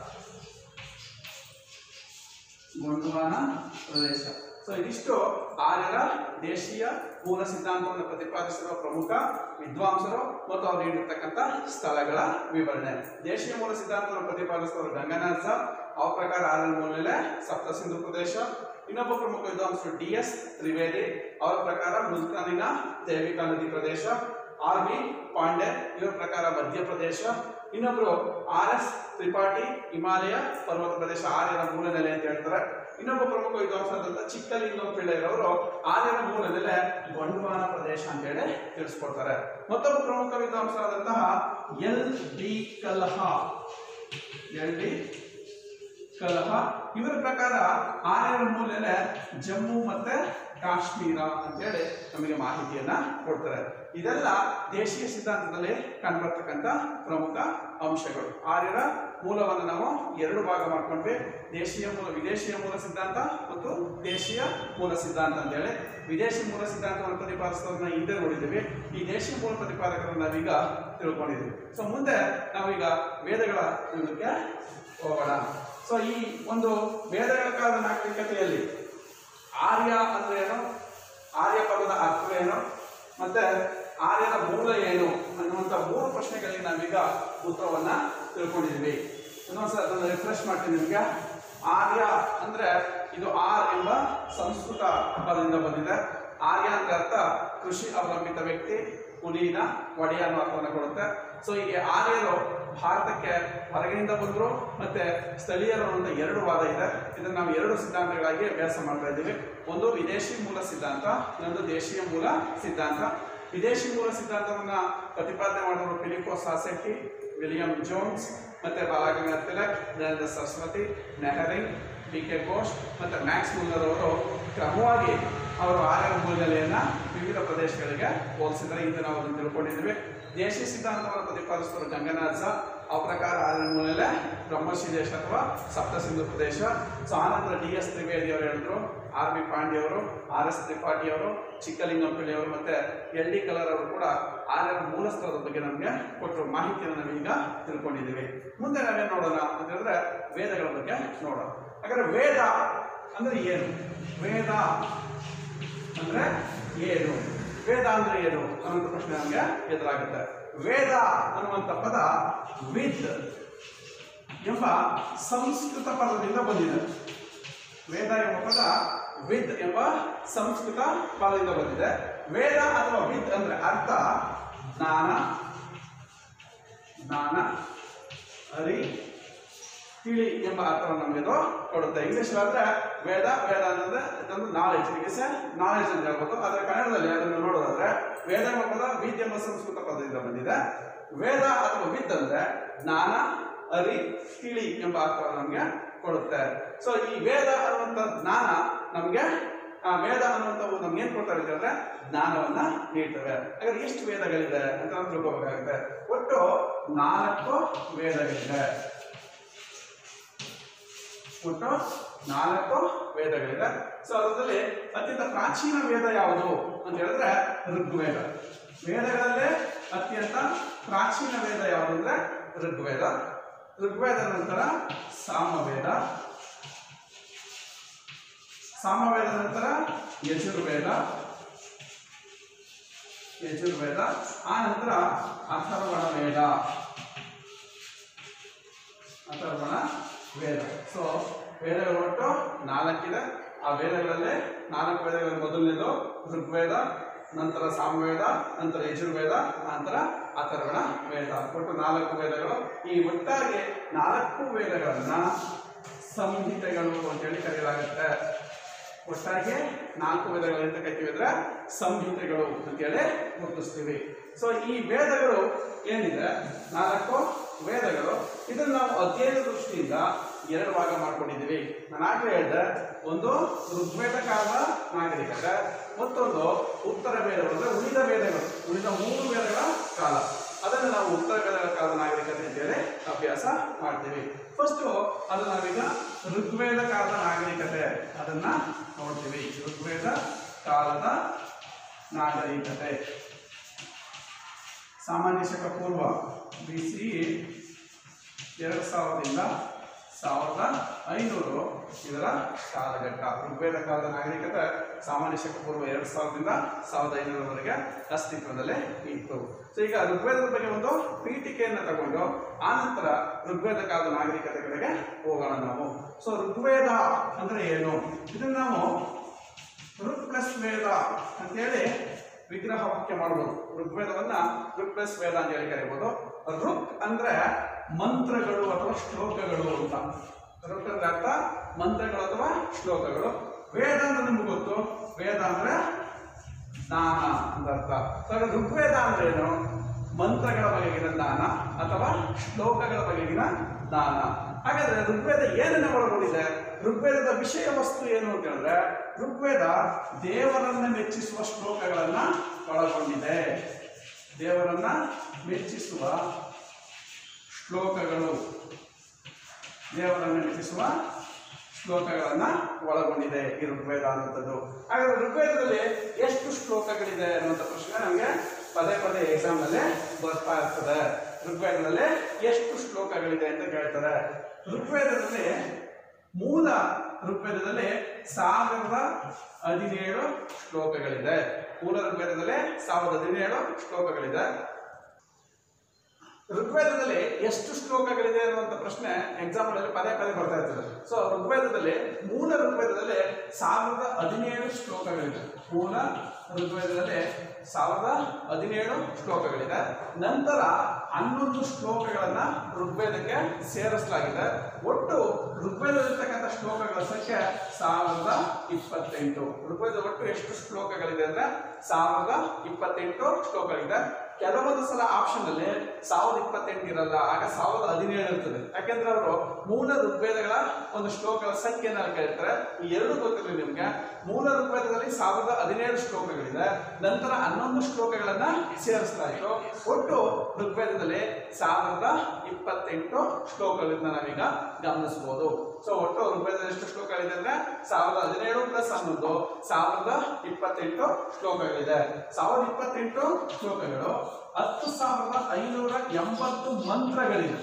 ಗೊಂಡ್ವಾನ ಪ್ರದೇಶ ಸೊ ಇದಿಷ್ಟು ಆರ್ಯರ ದೇಶೀಯ ಮೂಲ ಸಿದ್ಧಾಂತವನ್ನು ಪ್ರತಿಪಾದಿಸಿರುವ ಪ್ರಮುಖ ವಿದ್ವಾಂಸರು ಮತ್ತು ಅವರು ನೀಡಿರ್ತಕ್ಕಂಥ ಸ್ಥಳಗಳ ವಿವರಣೆ ದೇಶೀಯ ಮೂಲ ಸಿದ್ಧಾಂತವನ್ನು ಪ್ರತಿಪಾದಿಸಿದವರು ಗಂಗನಾಥ ಅವ್ರ ಪ್ರಕಾರ ಆರ್ಯರ ಮೂಲ ನೆಲೆ ಸಪ್ತ ಸಿಂಧು ಪ್ರದೇಶ ಇನ್ನೊಬ್ಬ ಪ್ರಮುಖ ವಿದ್ವಾಂಸರು ಡಿ ಎಸ್ ತ್ರಿವೇದಿ ಅವರ ಪ್ರಕಾರ ಮುಲ್ತಾನಿನ ದೇವಿಕಾ ನದಿ ಪ್ರದೇಶ ಆರ್ ಬಿ ಪಾಂಡೆ ಇವರ ಪ್ರಕಾರ ಮಧ್ಯಪ್ರದೇಶ ಇನ್ನೊಬ್ರು ಆರ್ ಎಸ್ ತ್ರಿಪಾಠಿ ಹಿಮಾಲಯ ಪರ್ವತ ಪ್ರದೇಶ ಆರ್ಯರ ಮೂಲ ನೆಲೆ ಅಂತ ಹೇಳ್ತಾರೆ ಇನ್ನೊಬ್ಬ ಪ್ರಮುಖ ವಿದ್ವಾಂಸರಾದಂತಹ ಚಿಕ್ಕಲಿಂಗಂ ಪಿಳ್ಳೆಯರವರು ಆರ್ಯರ ಮೂಲ ನೆಲೆ ಗೊಂಡ್ವಾನ ಪ್ರದೇಶ ಅಂತ ಹೇಳಿ ತಿಳಿಸ್ಕೊಡ್ತಾರೆ ಮತ್ತೊಬ್ಬ ಪ್ರಮುಖ ವಿದ್ವಾಂಸರಾದಂತಹ L D Kalla L D Kalla ಇವರ ಪ್ರಕಾರ ಆರ್ಯರ ಮೂಲ ನೆಲೆ ಜಮ್ಮು ಮತ್ತೆ ಕಾಶ್ಮೀರ ಅಂತೇಳಿ ನಮಗೆ ಮಾಹಿತಿಯನ್ನ ಕೊಡ್ತಾರೆ ಇದೆಲ್ಲ ದೇಶೀಯ ಸಿದ್ಧಾಂತದಲ್ಲಿ ಕಂಡುಬರ್ತಕ್ಕಂಥ ಪ್ರಮುಖ ಅಂಶಗಳು ಆರ್ಯರ ಮೂಲವನ್ನು ನಾವು ಎರಡು ಭಾಗ ಮಾಡ್ಕೊಂಡ್ವಿ ದೇಶೀಯ ಮೂಲ ವಿದೇಶೀಯ ಮೂಲ ಸಿದ್ಧಾಂತ ಮತ್ತು ದೇಶೀಯ ಮೂಲ ಸಿದ್ಧಾಂತ ಅಂತೇಳಿ ವಿದೇಶಿ ಮೂಲ ಸಿದ್ಧಾಂತವನ್ನು ಪ್ರತಿಪಾದಿಸೋದನ್ನ ಹಿಂದೆ ನೋಡಿದ್ದೀವಿ ಈ ದೇಶೀಯ ಮೂಲ ಪ್ರತಿಪಾದಕರನ್ನ ನಾವೀಗ ತಿಳ್ಕೊಂಡಿದ್ದೀವಿ ಸೊ ಮುಂದೆ ನಾವೀಗ ವೇದಗಳ ಇದಕ್ಕೆ ಹೋಗೋಣ ಸೊ ಈ ಒಂದು ವೇದಗಳ ಕಾಲದ ನಾಗರಿಕತೆಯಲ್ಲಿ ಆರ್ಯ ಅಂದ್ರೆ ಏನು ಆರ್ಯ ಪದದ ಅರ್ಥವೇನು ಮತ್ತೆ ಆರ್ಯನ ಮೂಲ ಏನು ಅನ್ನುವಂಥ ಮೂರು ಪ್ರಶ್ನೆಗಳಿಗೆ ನಾವೀಗ ಉತ್ತರವನ್ನ ತಿಳ್ಕೊಂಡಿದ್ವಿ ಇನ್ನೊಂದ್ಸಲ ಅದನ್ನು ರಿಫ್ರೆಶ್ ಮಾಡ್ತೀನಿ ನಿಮಗೆ ಆರ್ಯ ಅಂದ್ರೆ ಇದು ಆರ್ ಎಂಬ ಸಂಸ್ಕೃತ ಪದದಿಂದ ಬಂದಿದೆ ಆರ್ಯ ಅಂದ್ರೆ ಅರ್ಥ ಕೃಷಿ ಅವಲಂಬಿತ ವ್ಯಕ್ತಿ ಕುಲೀನ ಒಡೆಯ ಅನ್ನೋ ಅರ್ಥವನ್ನು ಕೊಡುತ್ತೆ ಸೊ ಈ ಆರ್ಯರು ಭಾರತಕ್ಕೆ ಹೊರಗಿನಿಂದ ಬಂದರು ಮತ್ತೆ ಸ್ಥಳೀಯರು ಅಂತ ಎರಡು ವಾದ ಇದೆ ಇದನ್ನು ನಾವು ಎರಡು ಸಿದ್ಧಾಂತಗಳಾಗಿ ಅಭ್ಯಾಸ ಮಾಡ್ತಾ ಇದ್ದೀವಿ ಒಂದು ವಿದೇಶಿ ಮೂಲ ಸಿದ್ಧಾಂತ ಇನ್ನೊಂದು ದೇಶೀಯ ಮೂಲ ಸಿದ್ಧಾಂತ ವಿದೇಶಿ ಮೂಲ ಸಿದ್ಧಾಂತವನ್ನ ಪ್ರತಿಪಾದನೆ ಮಾಡಿದ್ರು ಫಿಲಿಪೋ ಸಾಸೆಟ್ಟಿ ವಿಲಿಯಂ ಜೋನ್ಸ್ ಮತ್ತೆ Balagangadhar Tilak Dayananda Saraswati Nehring D K Ghosh ಮತ್ತೆ ಮ್ಯಾಕ್ಸ್ ಮುಲ್ಲರ್ ಅವರು ಕ್ರಮವಾಗಿ ಅವರು ಆರ್ಯ ಮೂಲನೆಲೆಯನ್ನ ವಿವಿಧ ಪ್ರದೇಶಗಳಿಗೆ ಹೋಲಿಸಿದರೆ ಇಂದು ನಾವು ಅದನ್ನು ತಿಳ್ಕೊಂಡಿದ್ದೀವಿ ದೇಶಿ ಸಿದ್ಧಾಂತವನ್ನು ಪ್ರತಿಪಾದಿಸಿದರು ಗಂಗನಾಥ್ ಝಾ ಆ ಪ್ರಕಾರ ಆರ್ಯ ಮೂಲನೆಲೆ ಬ್ರಹ್ಮಶಿ ದೇಶ ಅಥವಾ ಸಪ್ತ ಸಿಂಧು ಪ್ರದೇಶ ಸೊ ಆನಂತರ ಡಿ ಎಸ್ ತ್ರಿವೇದಿ ಅವರು ಹೇಳಿದ್ರು ಆರ್ ಬಿ ಪಾಂಡ್ಯ ಅವರು ಆರ್ ಎಸ್ ತ್ರಿಪಾಠಿ ಅವರು ಚಿಕ್ಕಲಿಂಗಂಪಳ್ಳಿ ಅವರು ಮತ್ತೆ ಎಲ್ ಡಿ ಕಲರ್ ಅವರು ಕೂಡ ಆರ್ಯರ ಮೂಲ ಸ್ಥಳದ ಬಗ್ಗೆ ನಮಗೆ ಕೊಟ್ಟರು ಮಾಹಿತಿಯನ್ನು ನಾವೀಗ ತಿಳ್ಕೊಂಡಿದ್ದೀವಿ ಮುಂದೆ ನಾವೇನು ನೋಡೋಣ ಅಂತ ಹೇಳಿದ್ರೆ ವೇದಗಳ ಬಗ್ಗೆ ನೋಡೋಣ ಹಾಗಾದ್ರೆ ವೇದ ಅಂದ್ರೆ ಏನು ವೇದ ಅಂದ್ರೆ ಏನು ವೇದ ಅಂದ್ರೆ ಏನು ಅನ್ನುವಂಥ ಪ್ರಶ್ನೆ ನಮಗೆ ಎದುರಾಗುತ್ತೆ ವೇದ ಅನ್ನುವಂಥ ಪದ ವಿದ್ ಎಂಬ ಸಂಸ್ಕೃತ ಪದದಿಂದ ಬಂದಿದೆ ವೇದ ಎಂಬ ಪದ ವಿದ್ ಎಂಬ ಸಂಸ್ಕೃತ ಪದದಿಂದ ಬಂದಿದೆ ವೇದ ಅಥವಾ ವಿದ್ ಅಂದ್ರೆ ಅರ್ಥ ಜ್ಞಾನ ಜ್ಞಾನ ಅರಿ ತಿಳಿ ಎಂಬ ಅರ್ಥವನ್ನು ನಮಗೆ ಇದು ಕೊಡುತ್ತೆ ಇಂಗ್ಲಿಷ್ ಆದ್ರೆ ವೇದ ವೇದ ಅಂತಂದ್ರೆ ಇದೊಂದು ನಾಲೆಜ್ ಇಸ್ ನಾಲೆಜ್ ಅಂತ ಹೇಳ್ಬೋದು ಆದ್ರೆ ಕನ್ನಡದಲ್ಲಿ ಅದನ್ನು ನೋಡೋದಾದ್ರೆ ವೇದ ಎಂಬ ಪದ ವಿದ್ ಎಂಬ ಸಂಸ್ಕೃತ ಪದದಿಂದ ಬಂದಿದೆ ವೇದ ಅಥವಾ ವಿದ್ ಅಂದ್ರೆ ಜ್ಞಾನ ಅರಿ ತಿಳಿ ಎಂಬ ಅರ್ಥವನ್ನು ನಮಗೆ ಕೊಡುತ್ತೆ ಸೊ ಈ ವೇದ ಅನ್ನುವಂಥ ಜ್ಞಾನ ನಮಗೆ ಆ ವೇದ ಅನ್ನುವಂಥವು ನಮ್ಗೆ ಏನ್ ಕೊಡ್ತಾ ಇದೆ ಅಂದ್ರೆ ಜ್ಞಾನವನ್ನ ನೀಡ್ತವೆ ಹಾಗಾದ್ರೆ ಎಷ್ಟು ವೇದಗಳಿದೆ ಅಂತ ನಾವು ತಿಳ್ಕೋಬೇಕಾಗುತ್ತೆ ಒಟ್ಟು ನಾಲ್ಕು ವೇದಗಳಿದೆ ಒಟ್ಟು ನಾಲ್ಕು ವೇದಗಳಿದೆ ಸೊ ಅದರಲ್ಲಿ ಅತ್ಯಂತ ಪ್ರಾಚೀನ ವೇದ ಯಾವುದು ಅಂತ ಹೇಳಿದ್ರೆ ಋಗ್ವೇದ ವೇದಗಳಲ್ಲೇ ಅತ್ಯಂತ ಪ್ರಾಚೀನ ವೇದ ಯಾವುದು ಅಂದ್ರೆ ಋಗ್ವೇದ ಋಗ್ವೇದ ನಂತರ ಸಾಮವೇದ ಸಾಮವೇದ ನಂತರ ಯಜುರ್ವೇದ ಯಜುರ್ವೇದ ಆ ನಂತರ ಅಥರ್ವಣ ವೇದ ಅಥರ್ವಣ ವೇದ ಸೊ ವೇದಗಳು ಒಟ್ಟು ನಾಲ್ಕಿದೆ ಆ ವೇದಗಳಲ್ಲೇ ನಾಲ್ಕು ವೇದಗಳ ಮೊದಲನೇದು ಋಗ್ವೇದ ನಂತರ ಸಾಮವೇದ ನಂತರ ಯಜುರ್ವೇದ ನಂತರ ಅಥರ್ವಣ ವೇದ ಒಟ್ಟು ನಾಲ್ಕು ವೇದಗಳು ಈ ಒಟ್ಟಾಗಿ ನಾಲ್ಕು ವೇದಗಳನ್ನ ಸಂಹಿತೆಗಳು ಅಂತೇಳಿ ಕರೆಯಲಾಗುತ್ತೆ ಒಟ್ಟಾಗಿ ನಾಲ್ಕು ವೇದಗಳು ಅಂತ ಕರಿತೀವಿ ಅಂದ್ರೆ ಸಂಹಿತೆಗಳು ಅಂತೇಳಿ ಗುರುತಿಸ್ತೀವಿ ಸೊ ಈ ವೇದಗಳು ಏನಿದೆ ನಾಲ್ಕು ವೇದಗಳು ಇದನ್ನು ನಾವು ಅಧ್ಯಯನ ದೃಷ್ಟಿಯಿಂದ ಎರಡು ಭಾಗ ಮಾಡ್ಕೊಂಡಿದ್ದೀವಿ ನಾನು ಆಗಲೇ ಹೇಳಿದೆ ಒಂದು ಋಗ್ವೇದ ಕಾಲದ ನಾಗರಿಕತೆ ಮತ್ತೊಂದು ಉತ್ತರ ವೇದಗಳು ಅಂದ್ರೆ ಉಳಿದ ವೇದಗಳು ಉಳಿದ ಮೂರು ವೇದಗಳ ಕಾಲ ಅದನ್ನು ನಾವು ಉತ್ತರ ವೇದಗಳ ಕಾಲದ ನಾಗರಿಕತೆ ಅಂತೇಳಿ ಅಭ್ಯಾಸ ಮಾಡ್ತೀವಿ ಫಸ್ಟ್ ಅದು ನಾವೀಗ ಋಗ್ವೇದ ಕಾಲದ ನಾಗರಿಕತೆ ಅದನ್ನ ನೋಡ್ತೀವಿ ಋಗ್ವೇದ ಕಾಲದ ನಾಗರಿಕತೆ ಸಾಮಾನ್ಯ ಶಕ ಪೂರ್ವ ಬಿ ಸಿ ಎರಡು ಸಾವಿರದಿಂದ ಸಾವಿರದ ಐನೂರು ಇದರ ಕಾಲಘಟ್ಟ ಋಗ್ವೇದ ಕಾಲದ ನಾಗರಿಕತೆ ಸಾಮಾನ್ಯ ಶಕ ಪೂರ್ವ ಎರಡು ಸಾವಿರದಿಂದ ಸಾವಿರದ ಐನೂರವರೆಗೆ ಅಸ್ತಿತ್ವದಲ್ಲೇ ಇತ್ತು ಸೊ ಈಗ ಋಗ್ವೇದದ ಬಗ್ಗೆ ಒಂದು ಪೀಠಿಕೆಯನ್ನು ತಗೊಂಡು ಆ ನಂತರ ಋಗ್ವೇದ ಕಾಲದ ನಾಗರಿಕತೆ ಕಡೆಗೆ ಹೋಗೋಣ ನಾವು ಸೊ ಋಗ್ವೇದ ಅಂದ್ರೆ ಏನು ಇದನ್ನು ನಾವು ಋಗ್ ಪ್ಲಸ್ ವೇದ ಅಂತೇಳಿ ವಿಗ್ರಹ ವಾಕ್ಯ ಮಾಡಬಹುದು ಋಗ್ವೇದವನ್ನ ಋಗ್ ಪ್ಲಸ್ ವೇದ ಅಂತ ಹೇಳಿ ಕರಿಬಹುದು ಋಕ್ ಅಂದ್ರೆ ಮಂತ್ರಗಳು ಅಥವಾ ಶ್ಲೋಕಗಳು ಅಂತ ಋಕ್ ಅಂದ್ರೆ ಅರ್ಥ ಮಂತ್ರಗಳು ಅಥವಾ ಶ್ಲೋಕಗಳು ವೇದ ಅಂದ್ರೆ ನಿಮ್ಗೆ ಗೊತ್ತು ವೇದ ಅಂದ್ರೆ ಜ್ಞಾನ ಅಂತ ಅರ್ಥ ಸೊ ಹಾಗಾದ್ರೆ ಋಗ್ವೇದ ಅಂದ್ರೆ ಏನು ಮಂತ್ರಗಳ ಬಗೆಗಿನ ಜ್ಞಾನ ಅಥವಾ ಶ್ಲೋಕಗಳ ಬಗೆಗಿನ ಜ್ಞಾನ ಹಾಗಾದ್ರೆ ಋಗ್ವೇದ ಏನನ್ನ ಒಳಗೊಂಡಿದೆ ಋಗ್ವೇದದ ವಿಷಯ ವಸ್ತು ಏನು ಅಂತ ಹೇಳಿದ್ರೆ ಋಗ್ವೇದ ದೇವರನ್ನ ಮೆಚ್ಚಿಸುವ ಶ್ಲೋಕಗಳನ್ನ ಒಳಗೊಂಡಿದೆ ದೇವರನ್ನ ಮೆಚ್ಚಿಸುವ ಶ್ಲೋಕಗಳು ದೇವರನ್ನ ಮೆಚ್ಚಿಸುವ ಶ್ಲೋಕಗಳನ್ನ ಒಳಗೊಂಡಿದೆ ಈ ಋಗ್ವೇದ ಅನ್ನುವಂಥದ್ದು ಹಾಗಾದ್ರೆ ಋಗ್ವೇದದಲ್ಲಿ ಎಷ್ಟು ಶ್ಲೋಕಗಳಿದೆ ಅನ್ನುವಂಥ ಪ್ರಶ್ನೆ ನಮಗೆ ಪದೇ ಪದೇ ಎಕ್ಸಾಮ್ ನಲ್ಲಿ ಬರ್ತಾ ಇರ್ತದೆ ಋಗ್ವೇದದಲ್ಲಿ ಎಷ್ಟು ಶ್ಲೋಕಗಳಿದೆ ಅಂತ ಕೇಳ್ತಾರೆ ಋಗ್ವೇದದಲ್ಲಿ ಮೂಲ ಋಗ್ವೇದದಲ್ಲಿ ಸಾವಿರದ ಹದಿನೇಳು ಶ್ಲೋಕಗಳಿದೆ ಮೂಲ ಋಗ್ವೇದದಲ್ಲಿ ಸಾವಿರದ ಹದಿನೇಳು ಶ್ಲೋಕಗಳಿದೆ ಋಗ್ವೇದದಲ್ಲಿ ಎಷ್ಟು ಶ್ಲೋಕಗಳಿದೆ ಅನ್ನುವಂಥ ಪ್ರಶ್ನೆ ಎಕ್ಸಾಂಪಲ್ ಅಲ್ಲಿ ಪದೇ ಪದೇ ಬರ್ತಾ ಇರ್ತದೆ ಸೊ ಋಗ್ವೇದದಲ್ಲಿ ಮೂಲ ಋಗ್ವೇದದಲ್ಲಿ ಸಾವಿರದ ಹದಿನೇಳು ಶ್ಲೋಕಗಳಿದೆ ಮೂಲ ಋಗ್ವೇದದಲ್ಲಿ ಸಾವಿರದ ಹದಿನೇಳು ಶ್ಲೋಕಗಳಿದೆ ನಂತರ ಹನ್ನೊಂದು ಶ್ಲೋಕಗಳನ್ನ ಋಗ್ವೇದಕ್ಕೆ ಸೇರಿಸಲಾಗಿದೆ ಒಟ್ಟು ಋಗ್ವೇದದಲ್ಲಿರ್ತಕ್ಕಂಥ ಶ್ಲೋಕಗಳ ಸಂಖ್ಯೆ ಸಾವಿರದ ಇಪ್ಪತ್ತೆಂಟು ಋಗ್ವೇದ ಒಟ್ಟು ಎಷ್ಟು ಶ್ಲೋಕಗಳಿದೆ ಅಂದ್ರೆ ಸಾವಿರದ ಇಪ್ಪತ್ತೆಂಟು ಶ್ಲೋಕಗಳಿದೆ ಕೆಲವೊಂದು ಸಲ ಆಪ್ಷನ್ ಅಲ್ಲಿ ಸಾವಿರದ ಇಪ್ಪತ್ತೆಂಟು ಇರಲ್ಲ ಆಗ ಸಾವಿರದ ಹದಿನೇಳು ಇರ್ತದೆ ಯಾಕೆಂದ್ರೆ ಅವರು ಮೂಲ ಋಗ್ವೇದಗಳ ಒಂದು ಶ್ಲೋಕಗಳ ಸಂಖ್ಯೆನ ಕೇಳ್ತಾರೆ ಈ ಎರಡು ಗೊತ್ತಿರಲಿ ನಿಮ್ಗೆ ಮೂಲ ಋಗ್ವೇದದಲ್ಲಿ ಸಾವಿರದ ಹದಿನೇಳು ಶ್ಲೋಕಗಳಿದೆ ನಂತರ ಹನ್ನೊಂದು ಶ್ಲೋಕಗಳನ್ನ ಸೇರಿಸಲಾಯಿತು ಒಟ್ಟು ಋಗ್ವೇದದಲ್ಲಿ ಸಾವಿರದ ಇಪ್ಪತ್ತೆಂಟು ಶ್ಲೋಕಗಳಿಂದ ನಾವೀಗ ಗಮನಿಸಬಹುದು ಸೊ ಒಟ್ಟು ಋಗ್ವೇದದಲ್ಲಿ ಎಷ್ಟು ಶ್ಲೋಕಗಳಿದೆ ಅಂದ್ರೆ ಸಾವಿರದ ಹದಿನೇಳು ಪ್ಲಸ್ ಹನ್ನೊಂದು ಸಾವಿರದ ಇಪ್ಪತ್ತೆಂಟು ಶ್ಲೋಕಗಳಿದೆ ಸಾವಿರದ ಇಪ್ಪತ್ತೆಂಟು ಶ್ಲೋಕಗಳು ಹತ್ತು ಸಾವಿರದ ಐನೂರ ಎಂಬತ್ತು ಮಂತ್ರಗಳಿದೆ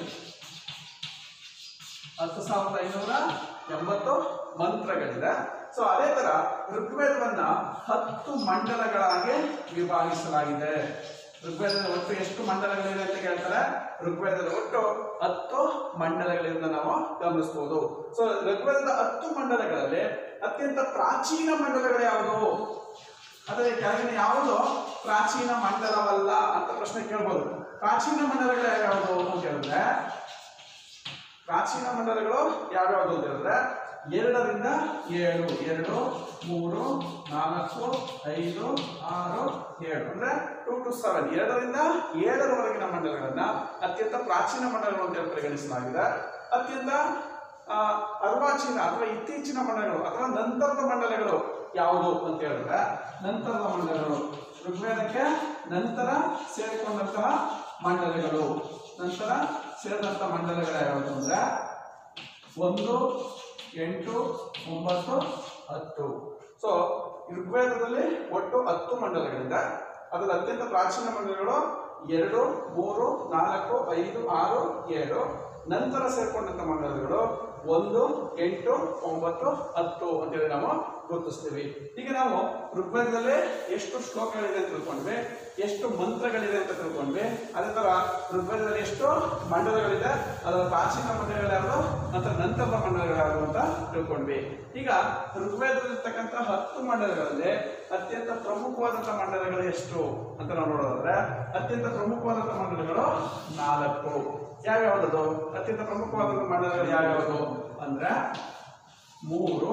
ಹತ್ತು ಸಾವಿರದ ಐನೂರ ಎಂಬತ್ತು ಮಂತ್ರಗಳಿದೆ ಸೊ ಅದೇ ತರ ಋಗ್ವೇದವನ್ನ ಹತ್ತು ಮಂಡಲಗಳಾಗಿ ವಿಭಾಗಿಸಲಾಗಿದೆ ಋಗ್ವೇದದ ಒಟ್ಟು ಎಷ್ಟು ಮಂಡಲಗಳಿವೆ ಅಂತ ಕೇಳ್ತಾರೆ ಋಗ್ವೇದದ ಒಟ್ಟು ಹತ್ತು ಮಂಡಲಗಳಿಂದ ನಾವು ಗಮನಿಸಬಹುದು ಸೊ ಋಗ್ವೇದದ ಹತ್ತು ಮಂಡಲಗಳಲ್ಲಿ ಅತ್ಯಂತ ಪ್ರಾಚೀನ ಮಂಡಲಗಳು ಯಾವುದು ಅದೇ ಕೆಳಗಿನ ಯಾವುದು ಪ್ರಾಚೀನ ಮಂಡಲವಲ್ಲ ಅಂತ ಪ್ರಶ್ನೆ ಕೇಳ್ಬೋದು ಪ್ರಾಚೀನ ಮಂಡಲಗಳು ಯಾವ್ಯಾವುದು ಅಂತ ಹೇಳಿದ್ರೆ ಪ್ರಾಚೀನ ಮಂಡಲಗಳು ಯಾವ್ಯಾವುದು ಅಂತ ಹೇಳಿದ್ರೆ ಎರಡರಿಂದ ಏಳು ಎರಡು ಮೂರು ನಾಲ್ಕು ಐದು ಆರು ಏಳು ಅಂದ್ರೆ ಟೂ ಟು ಸೆವೆನ್ ಎರಡರಿಂದ ಏಳರವರೆಗಿನ ಮಂಡಲಗಳನ್ನ ಅತ್ಯಂತ ಪ್ರಾಚೀನ ಮಂಡಲಗಳು ಅಂತ ಹೇಳಿ ಪರಿಗಣಿಸಲಾಗಿದೆ ಅತ್ಯಂತ ಆ, ಅರ್ವಾಚೀನ ಅಥವಾ ಇತ್ತೀಚಿನ ಮಂಡಲಗಳು ಅಥವಾ ನಂತರದ ಮಂಡಲಗಳು ಯಾವುದು ಅಂತ ಹೇಳಿದ್ರೆ ನಂತರದ ಮಂಡಲಗಳು ಋಗ್ವೇದಕ್ಕೆ ನಂತರ ಸೇರಿಕೊಂಡಂತಹ ಮಂಡಲಗಳು ನಂತರ ಸೇರಿದಂತಹ ಮಂಡಲಗಳು ಯಾವುದು ಅಂದ್ರೆ ಒಂದು ಎಂಟು ಒಂಬತ್ತು ಹತ್ತು ಸೊ ಋಗ್ವೇದದಲ್ಲಿ ಒಟ್ಟು ಹತ್ತು ಮಂಡಲಗಳಿದೆ ಅದರ ಅತ್ಯಂತ ಪ್ರಾಚೀನ ಮಂಡಲಗಳು ಎರಡು ಮೂರು ನಾಲ್ಕು ಐದು ಆರು ಏಳು ನಂತರ ಸೇರ್ಕೊಂಡಂತ ಮಂಡಲಗಳು ಒಂದು ಎಂಟು ಒಂಬತ್ತು ಹತ್ತು ಅಂತೇಳಿ ನಾವು ಗುರುತಿಸ್ತೀವಿ ಈಗ ನಾವು ಋಗ್ವೇದದಲ್ಲಿ ಎಷ್ಟು ಶ್ಲೋಕಗಳಿದೆ ಅಂತ ತಿಳ್ಕೊಂಡ್ವಿ ಎಷ್ಟು ಮಂತ್ರಗಳಿದೆ ಅಂತ ತಿಳ್ಕೊಂಡ್ವಿ ಅದೇ ತರ ಋಗ್ವೇದದಲ್ಲಿ ಎಷ್ಟು ಮಂಡಲಗಳಿದೆ ಅದರ ಪ್ರಾಚೀನ ಮಂಡಲಗಳು ಯಾವುದು ನಂತರ ನಂತರದ ಮಂಡಲಗಳು ಯಾವುದು ಅಂತ ತಿಳ್ಕೊಂಡ್ವಿ ಈಗ ಋಗ್ವೇದದಲ್ಲಿರ್ತಕ್ಕಂಥ ಹತ್ತು ಮಂಡಲಗಳಲ್ಲಿ ಅತ್ಯಂತ ಪ್ರಮುಖವಾದಂಥ ಮಂಡಲಗಳು ಎಷ್ಟು ಅಂತ ನಾವು ನೋಡೋದಾದ್ರೆ ಅತ್ಯಂತ ಪ್ರಮುಖವಾದಂಥ ಮಂಡಲಗಳು ನಾಲ್ಕು ಯಾವ್ಯಾವುದದು ಅತ್ಯಂತ ಪ್ರಮುಖವಾದಂಥ ಮಂಡಲಗಳು ಯಾವ್ಯಾವುದು ಅಂದ್ರೆ ಮೂರು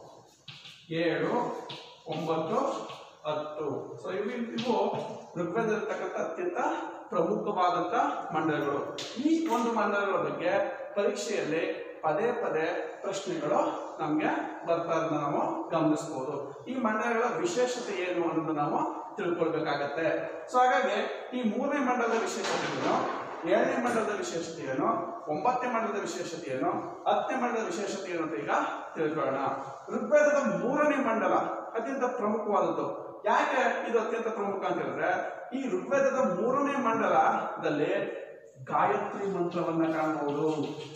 ಏಳು ಒಂಬತ್ತು ಹತ್ತು ಸೊ ಇವು ಇವು ಋಗ್ವೇದಲ್ಲಿರ್ತಕ್ಕಂಥ ಅತ್ಯಂತ ಪ್ರಮುಖವಾದಂಥ ಮಂಡಲಗಳು ಈ ಒಂದು ಮಂಡಲಗಳ ಬಗ್ಗೆ ಪರೀಕ್ಷೆಯಲ್ಲಿ ಪದೇ ಪದೇ ಪ್ರಶ್ನೆಗಳು ನಮಗೆ ಬರ್ತಾ ಇರೋದನ್ನ ನಾವು ಗಮನಿಸಬಹುದು ಈ ಮಂಡಲಗಳ ವಿಶೇಷತೆ ಏನು ಅನ್ನೋದು ನಾವು ತಿಳ್ಕೊಳ್ಬೇಕಾಗತ್ತೆ ಸೊ ಹಾಗಾಗಿ ಈ ಮೂರನೇ ಮಂಡಲದ ವಿಶೇಷತೆ ಏನು ಏಳನೇ ಮಂಡಲದ ವಿಶೇಷತೆ ಏನು ಒಂಬತ್ತನೇ ಮಂಡಲದ ವಿಶೇಷತೆ ಏನು ಹತ್ತನೇ ಮಂಡಲದ ವಿಶೇಷತೆ ಏನು ಅಂತ ಈಗ ತಿಳ್ಕೊಳ್ಳೋಣ ಋಗ್ವೇದದ ಮೂರನೇ ಮಂಡಲ ಅತ್ಯಂತ ಪ್ರಮುಖವಾದದ್ದು ಯಾಕೆ ಇದು ಅತ್ಯಂತ ಪ್ರಮುಖ ಅಂತ ಹೇಳಿದ್ರೆ ಈ ಋಗ್ವೇದದ ಮೂರನೇ ಮಂಡಲದಲ್ಲಿ ಗಾಯತ್ರಿ ಮಂತ್ರವನ್ನ ಕಾಣಬಹುದು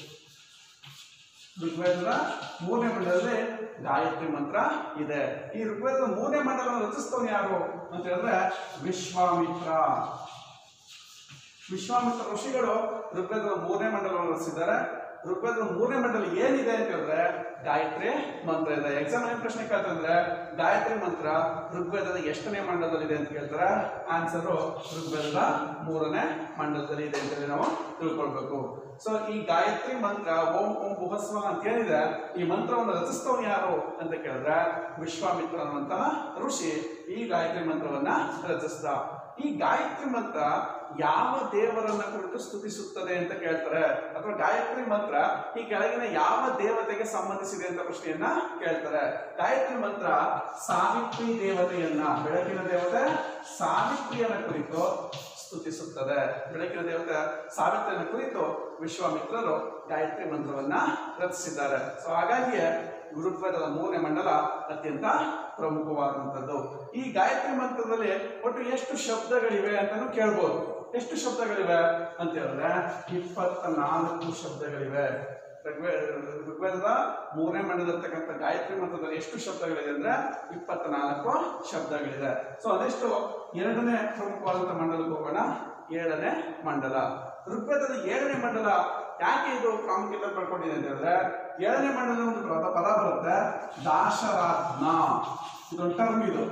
ಋಗ್ವೇದದ ಮೂರನೇ ಮಂಡಲದಲ್ಲಿ ಗಾಯತ್ರಿ ಮಂತ್ರ ಇದೆ ಈ ಋಗ್ವೇದದ ಮೂರನೇ ಮಂಡಲವನ್ನು ರಚಿಸ್ತವನು ಯಾರು ಅಂತ ಹೇಳಿದ್ರೆ ವಿಶ್ವಾಮಿತ್ರ ವಿಶ್ವಾಮಿತ್ರ ಋಷಿಗಳು ಋಗ್ವೇದದ ಮೂರನೇ ಮಂಡಲವನ್ನು ರಚಿಸಿದ್ದಾರೆ ಋಗ್ವೇದದ ಮೂರನೇ ಮಂಡಲ ಏನಿದೆ ಅಂತ ಹೇಳಿದ್ರೆ ಗಾಯತ್ರಿ ಮಂತ್ರ ಇದೆ ಎಕ್ಸಾಮ್ ಏನ್ ಪ್ರಶ್ನೆ ಕೇಳ್ತಂದ್ರೆ ಗಾಯತ್ರಿ ಮಂತ್ರ ಋಗ್ವೇದದ ಎಷ್ಟನೇ ಮಂಡಲದಲ್ಲಿದೆ ಅಂತ ಕೇಳ್ತಾರೆ ಆನ್ಸರ್ ಋಗ್ವೇದದ ಮೂರನೇ ಮಂಡಲದಲ್ಲಿ ಇದೆ ಅಂತ ಹೇಳಿ ನಾವು ತಿಳ್ಕೊಳ್ಬೇಕು ಸೊ ಈ ಗಾಯತ್ರಿ ಮಂತ್ರ ಓಂ ಓಂ ಭುವಸ್ವ ಅಂತ ಏನಿದೆ ಈ ಮಂತ್ರವನ್ನು ರಚಿಸ್ತವನು ಯಾರು ಅಂತ ಕೇಳಿದ್ರೆ ವಿಶ್ವಾಮಿತ್ರ ಅನ್ನುವಂತಹ ಋಷಿ ಈ ಗಾಯತ್ರಿ ಮಂತ್ರವನ್ನ ರಚಿಸಿದ ಈ ಗಾಯತ್ರಿ ಮಂತ್ರ ಯಾವ ದೇವರನ್ನ ಕುರಿತು ಸ್ತುತಿಸುತ್ತದೆ ಅಂತ ಕೇಳ್ತಾರೆ ಅಥವಾ ಗಾಯತ್ರಿ ಮಂತ್ರ ಈ ಕೆಳಗಿನ ಯಾವ ದೇವತೆಗೆ ಸಂಬಂಧಿಸಿದೆ ಅಂತ ಪ್ರಶ್ನೆಯನ್ನ ಕೇಳ್ತಾರೆ ಗಾಯತ್ರಿ ಮಂತ್ರ ಸಾವಿತ್ರಿ ದೇವತೆಯನ್ನ ಬೆಳಕಿನ ದೇವತೆ ಸಾವಿತ್ರಿಯನ್ನ ಕುರಿತು ಸ್ತುತಿಸುತ್ತದೆ ಬೆಳಕಿನ ದೇವತೆ ಸಾವಿತ್ರಿಯನ್ನ ಕುರಿತು ವಿಶ್ವಾಮಿತ್ರರು ಗಾಯತ್ರಿ ಮಂತ್ರವನ್ನ ರಚಿಸಿದ್ದಾರೆ ಸೊ ಹಾಗಾಗಿಯೇ ಋಗ್ವೇದದ ಮೂರನೇ ಮಂಡಲ ಅತ್ಯಂತ ಪ್ರಮುಖವಾದಂಥದ್ದು ಈ ಗಾಯತ್ರಿ ಮಂತ್ರದಲ್ಲಿ ಒಟ್ಟು ಎಷ್ಟು ಶಬ್ದಗಳಿವೆ ಅಂತಾನು ಕೇಳ್ಬೋದು ಎಷ್ಟು ಶಬ್ದಗಳಿವೆ ಅಂತ ಹೇಳಿದ್ರೆ ಇಪ್ಪತ್ತ ನಾಲ್ಕು ಶಬ್ದಗಳಿವೆ ಋಗ್ವೇ- ಋಗ್ವೇದದ ಮೂರನೇ ಮಂಡಲದಲ್ಲಿರ್ತಕ್ಕಂಥ ಗಾಯತ್ರಿ ಮಂತ್ರದಲ್ಲಿ ಎಷ್ಟು ಶಬ್ದಗಳಿದೆ ಅಂದ್ರೆ ಇಪ್ಪತ್ತ ನಾಲ್ಕು ಶಬ್ದಗಳಿದೆ ಸೊ ಅದೆಷ್ಟು ಎರಡನೇ ಪ್ರಮುಖವಾದಂಥ ಮಂಡಲಕ್ಕೆ ಹೋಗೋಣ ಏಳನೇ ಮಂಡಲ ಋಗ್ವೇದದ ಏಳನೇ ಮಂಡಲ ಯಾಕೆ ಇದು ಪ್ರಾಮುಖ್ಯತೆ ಪಡ್ಕೊಂಡಿದೆ ಅಂತ ಹೇಳಿದ್ರೆ ಏಳನೇ ಮಂಡಲದ ಒಂದು ಪದ ಪದ ಬರುತ್ತೆ ದಾಶರಾತ್ಮ ಇದೊಂದು ಟರ್ಮ್ ಇದು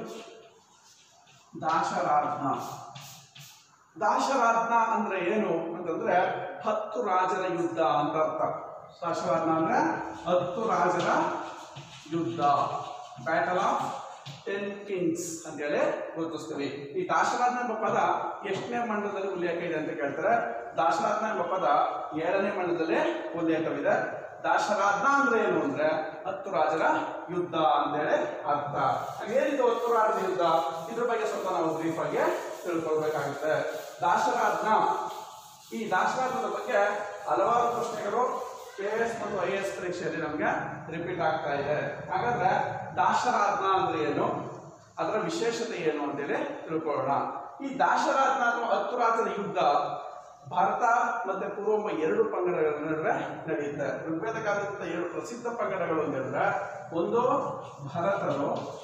ದಾಶರಾತ್ಮ ದಾಶರಾತ್ನ ಅಂದ್ರೆ ಏನು ಅಂತಂದ್ರೆ ಹತ್ತು ರಾಜರ ಯುದ್ಧ ಅಂತ ಅರ್ಥ ದಾಶರಾತ್ನ ಅಂದ್ರೆ ಹತ್ತು ರಾಜರ ಯುದ್ಧ ಬ್ಯಾಟಲ್ ಆಫ್ ಟೆನ್ ಕಿಂಗ್ಸ್ ಅಂತೇಳಿ ಗುರುತಿಸ್ತೀವಿ ಈ ದಾಶರಾತ್ನ ಎಂಬ ಪದ ಎಷ್ಟನೇ ಮಂಡಲದಲ್ಲಿ ಉಲ್ಲೇಖ ಇದೆ ಅಂತ ಕೇಳ್ತಾರೆ ದಾಶರಾತ್ನ ಎಂಬ ಪದ ಏಳನೇ ಮಂಡಲದಲ್ಲಿ ಉಲ್ಲೇಖವಿದೆ ದಾಶರಾತ್ನ ಅಂದ್ರೆ ಏನು ಅಂದ್ರೆ ಹತ್ತು ರಾಜರ ಯುದ್ಧ ಅಂತೇಳಿ ಅರ್ಥ ಏನಿದೆ ಹತ್ತು ರಾಜರ ಯುದ್ಧ ಇದ್ರ ಬಗ್ಗೆ ಸ್ವಲ್ಪ ನಾವು ಬ್ರೀಫ್ ಆಗಿ ತಿಳ್ಕೊಳ್ಬೇಕಾಗುತ್ತೆ ದಾಶರಾತ್ನ ಈ ದಾಶರಾತ್ನದ ಬಗ್ಗೆ ಹಲವಾರು ಪ್ರಶ್ನೆಗಳು ಕೆ ಎಸ್ ಮತ್ತು ಐ ಎಸ್ ಪರೀಕ್ಷೆಯಲ್ಲಿ ನಮಗೆ ರಿಪೀಟ್ ಆಗ್ತಾ ಇದೆ ಹಾಗಾದ್ರೆ ದಾಶರಾತ್ನ ಅಂದ್ರೆ ಏನು ಅದರ ವಿಶೇಷತೆ ಏನು ಅಂತೇಳಿ ತಿಳ್ಕೊಳ್ಳೋಣ ಈ ದಾಶರಾತ್ನ ಅಥವಾ ಹತ್ತು ರಾಜರ ಯುದ್ಧ ಭಾರತ ಮತ್ತೆ ಪೂರ್ವ ಎರಡು ಪಂಗಡಗಳ ನಡುವೆ ನಡೆಯುತ್ತೆ ಋಗ್ವೇದ ಕಾಲದಿಂದ ಏಳು ಪ್ರಸಿದ್ಧ ಪಂಗಡಗಳು ಅಂತ ಹೇಳಿದ್ರೆ ಒಂದು ಭರತರು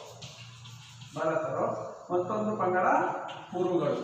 ಭರತರು ಮತ್ತೊಂದು ಪಂಗಡ ಪುರುಗಳು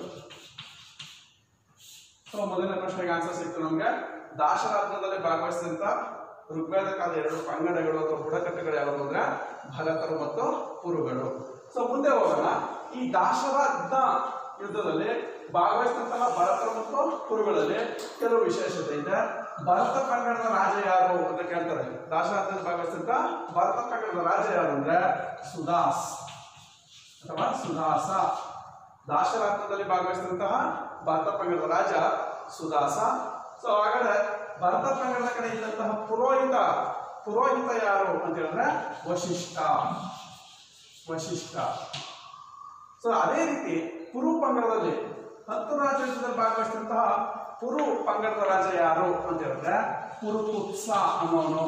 ಸೊ ಮೊದಲನೇ ಪ್ರಶ್ನೆಗೆ ಆನ್ಸರ್ ಸಿಕ್ತು ನಮ್ಗೆ ದಾಶರಾತ್ನದಲ್ಲಿ ಭಾಗವಹಿಸಿದಂತ ಋಗ್ವೇದ ಕಾಲದ ಎರಡು ಪಂಗಡಗಳು ಅಥವಾ ಬುಡಕಟ್ಟುಗಳು ಯಾವುದು ಅಂದ್ರೆ ಭರತರು ಮತ್ತು ಪುರುಗಳು ಸೊ ಮುಂದೆ ಹೋಗೋಣ ಈ ದಾಶರಾತ್ನ ಯುದ್ಧದಲ್ಲಿ ಭಾಗವಹಿಸಿದಂತಹ ಭರತರು ಮತ್ತು ಕುರುಗಳಲ್ಲಿ ಕೆಲವು ವಿಶೇಷತೆ ಇದೆ ಭರತ ಪಂಗಡದ ರಾಜ ಯಾರು ಅಂತ ಕೇಳ್ತಾರೆ ದಾಶರಾತ್ನದಲ್ಲಿ ಭಾಗವಹಿಸಿದಂತ ಭರತ ಪಂಗಡದ ರಾಜ ಯಾರು ಅಂದ್ರೆ ಸುದಾಸ್ ಅಥವಾ ಸುದಾಸ ದಾಶರಾತ್ನದಲ್ಲಿ ಭಾಗವಹಿಸಿದಂತಹ ಭರತ ಪಂಗಡದ ರಾಜ ಸುದಾಸ ಸೊ ಹಾಗಾದ್ರೆ ಭರತ ಪಂಗಡದ ಕಡೆ ಇದ್ದಂತಹ ಪುರೋಹಿತ ಪುರೋಹಿತ ಯಾರು ಅಂತ ಹೇಳಿದ್ರೆ ವಶಿಷ್ಠ ವಶಿಷ್ಠ ಸೊ ಅದೇ ರೀತಿ ಕುರು ಪಂಗಡದಲ್ಲಿ ಹತ್ತು ರಾಜ್ಯದಲ್ಲಿ ಭಾಗವಹಿಸಿದಂತಹ ಕುರು ಪಂಗಡದ ರಾಜ ಯಾರು ಅಂತ ಹೇಳಿದ್ರೆ ಕುರುಕುತ್ಸ ಅನ್ನೋನು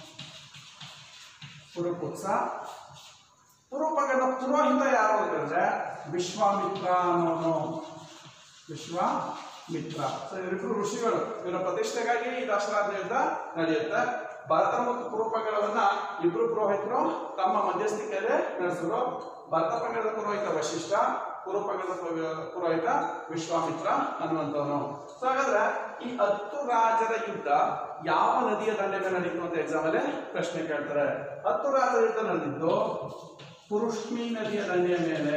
ಕುರುಕುತ್ಸ ಕುರು ಪಂಗಡದ ಪುರೋಹಿತ ಯಾರು ಅಂತ ಹೇಳಿದ್ರೆ ವಿಶ್ವಾಮಿತ್ರ ಅನ್ನೋನು ವಿಶ್ವಾಮಿತ್ರ ಸೊ ಇವರಿಬ್ಬರು ಋಷಿಗಳು ಇವರ ಪ್ರತಿಷ್ಠೆಗಾಗಿ ಈ ದಾಸರಾತ್ರಿ ಯುದ್ಧ ನಡೆಯುತ್ತೆ ಭರತ ಮತ್ತು ಕುರು ಪಂಗಡವನ್ನ ಇಬ್ರು ಪುರೋಹಿತರು ತಮ್ಮ ಮಧ್ಯಸ್ಥಿಕೆಯಲ್ಲಿ ನಡೆಸಿದ್ರು ಭರತ ಪಂಗಡದ ಪುರೋಹಿತ ವಶಿಷ್ಠ ಕುರು ಪಂಗಡದ ಪುರೋ- ಪುರೋಹಿತ ವಿಶ್ವಾಮಿತ್ರ ಅನ್ನುವಂಥವನು ಸೊ ಹಾಗಾದ್ರೆ ಈ ಹತ್ತು ರಾಜರ ಯುದ್ಧ ಯಾವ ನದಿಯ ದಂಡೆ ಮೇಲೆ ನಡೀತು ಅಂತ ಎಕ್ಸಾಮ್ ಅಲ್ಲಿ ಪ್ರಶ್ನೆ ಕೇಳ್ತಾರೆ ಹತ್ತು ರಾಜರ ಯುದ್ಧ ನಡೆದಿದ್ದು ಪುರುಷ್ಣಿ ನದಿಯ ದಂಡೆಯ ಮೇಲೆ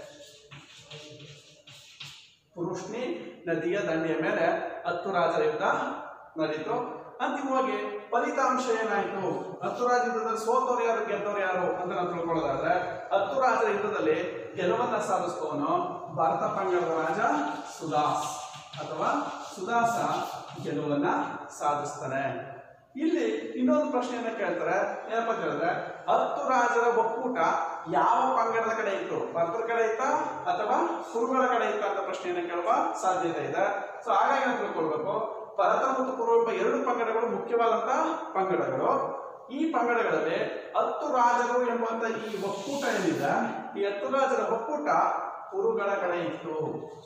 ಪುರುಷ್ಣಿ ನದಿಯ ದಂಡೆಯ ಮೇಲೆ ಹತ್ತು ರಾಜರ ಯುದ್ಧ ನಡೀತು ಅಂತಿಮವಾಗಿ ಫಲಿತಾಂಶ ಏನಾಯ್ತು ಹತ್ತು ರಾಜ ಯುದ್ಧದಲ್ಲಿ ಸೋತವ್ರು ಯಾರು ಗೆದ್ದವ್ರು ಯಾರು ಅಂತ ನಾವು ತಿಳ್ಕೊಳ್ಳೋದಾದ್ರೆ ಹತ್ತು ರಾಜರ ಯುದ್ಧದಲ್ಲಿ ಗೆಲುವನ್ನ ಸಾಧಿಸುವವನು ಭಾರತ ಪಂಗಡದ ರಾಜ ಸುದಾಸ್ ಅಥವಾ ಸುದಾಸ ಗೆಲುವನ್ನ ಸಾಧಿಸ್ತಾನೆ ಇಲ್ಲಿ ಇನ್ನೊಂದು ಪ್ರಶ್ನೆಯನ್ನ ಕೇಳ್ತಾರೆ ಏನಪ್ಪ ಕೇಳಿದ್ರೆ ಹತ್ತು ರಾಜರ ಒಕ್ಕೂಟ ಯಾವ ಪಂಗಡದ ಕಡೆ ಇತ್ತು ಭಕ್ತರ ಕಡೆ ಇತ್ತಾ ಅಥವಾ ಕುರುಗಳ ಕಡೆ ಇತ್ತ ಅಂತ ಪ್ರಶ್ನೆಯನ್ನ ಕೇಳುವ ಸಾಧ್ಯತೆ ಇದೆ ಸೊ ಹಾಗಾಗಿ ನಾವು ತಿಳ್ಕೊಳ್ಬೇಕು ಭರತ ಮತ್ತು ಕುರು ಎಂಬ ಎರಡು ಪಂಗಡಗಳು ಮುಖ್ಯವಾದಂತ ಪಂಗಡಗಳು ಈ ಪಂಗಡಗಳಲ್ಲಿ ಹತ್ತು ರಾಜರು ಎಂಬಂತ ಈ ಒಕ್ಕೂಟ ಏನಿದೆ ಈ ಹತ್ತು ರಾಜರ ಒಕ್ಕೂಟ ಕುರುಗಳ ಕಡೆ ಇತ್ತು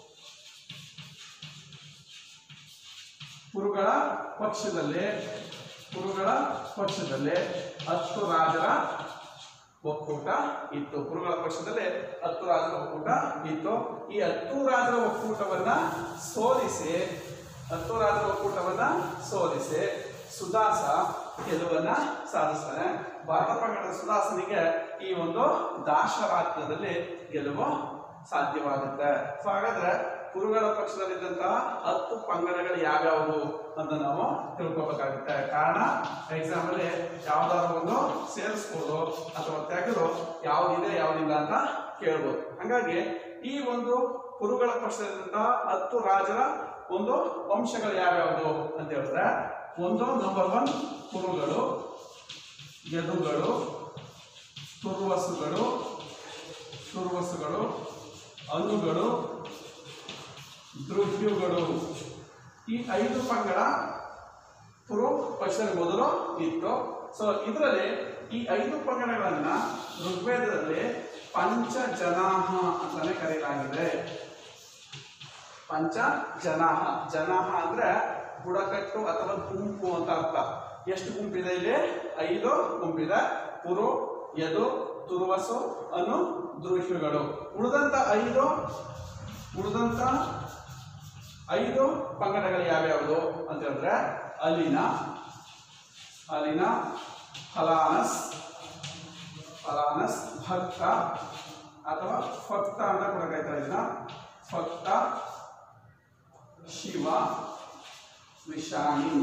ಕುರುಗಳ ಪಕ್ಷದಲ್ಲಿ ಕುರುಗಳ ಪಕ್ಷದಲ್ಲಿ ಹತ್ತು ರಾಜರ ಒಕ್ಕೂಟ ಇತ್ತು ಕುರುಗಳ ಪಕ್ಷದಲ್ಲಿ ಹತ್ತು ರಾಜರ ಒಕ್ಕೂಟ ಇತ್ತು ಈ ಹತ್ತು ರಾಜರ ಒಕ್ಕೂಟವನ್ನ ಸೋಲಿಸಿ ಹತ್ತು ರಾಜರ ಒಕ್ಕೂಟವನ್ನ ಸೋಲಿಸಿ ಸುದಾಸ ಗೆಲುವನ್ನ ಸಾಧಿಸ್ತಾನೆ ಭಾರತ ಪಂಗಡದ ಸುದಾಸನಿಗೆ ಈ ಒಂದು ದಾಶರಾತ್ನದಲ್ಲಿ ಗೆಲುವು ಸಾಧ್ಯವಾಗುತ್ತೆ ಸೊ ಹಾಗಾದ್ರೆ ಕುರುಗಳ ಪಕ್ಷದಲ್ಲಿದ್ದಂತಹ ಹತ್ತು ಪಂಗಡಗಳು ಯಾವ್ಯಾವು ಅಂತ ನಾವು ತಿಳ್ಕೊಬೇಕಾಗುತ್ತೆ ಕಾರಣ ಎಕ್ಸಾಮ್ ಅಲ್ಲಿ ಯಾವ್ದಾದ್ರು ಒಂದು ಸೇರಿಸ್ಬೋದು ಅಥವಾ ತೆಗೆದು ಯಾವ್ದಿದೆ ಯಾವ್ದಿಲ್ಲ ಅಂತ ಕೇಳ್ಬೋದು ಹಂಗಾಗಿ ಈ ಒಂದು ಕುರುಗಳ ಪಕ್ಷದಲ್ಲಿದ್ದಂತಹ ಹತ್ತು ರಾಜರ ಒಂದು ವಂಶಗಳು ಯಾವ್ಯಾವುದು ಅಂತ ಹೇಳಿದ್ರೆ ಒಂದು ನಂಬರ್ ಒನ್ ಕುರುಗಳು ಯದುಗಳು ತುರ್ವಸುಗಳು ತುರ್ವಸುಗಳು ಅನುಗಳು ದ್ರುಹ್ಯುಗಳು ಈ ಐದು ಪಂಗಡ ಪುರು ಪಕ್ಷದಲ್ಲಿ ಮೊದಲು ಇತ್ತು ಸೊ ಇದರಲ್ಲಿ ಈ ಐದು ಪಂಗಡಗಳನ್ನ ಋಗ್ವೇದದಲ್ಲಿ ಪಂಚ ಜನಾಹ ಅಂತಾನೆ ಕರೆಯಲಾಗಿದೆ ಪಂಚ ಜನಾಹ ಜನಾಹ ಅಂದ್ರೆ ಬುಡಕಟ್ಟು ಅಥವಾ ಗುಂಪು ಅಂತ ಅರ್ಥ ಎಷ್ಟು ಗುಂಪಿದೆ ಇಲ್ಲಿ ಐದು ಗುಂಪಿದೆ ಪುರು ಯದು ತುರ್ವಸು ಅನು ದ್ರುಹ್ಯುಗಳು ಉಳಿದಂತ ಐದು ಉಳಿದಂತ ಐದು ಪಂಗಡಗಳು ಯಾವ್ಯಾವುದು ಅಂತ ಹೇಳಿದ್ರೆ ಅಲಿನ ಅಲಿನ ಫಲಾನಸ್ ಫಲಾನಸ್ ಭಕ್ತ ಅಥವಾ ಫಕ್ತ ಅಂತ ಕೂಡ ಕರೀತಾರೆ ಇದನ್ನ ಫಕ್ತ ಶಿವ ವಿಷಾಣಿ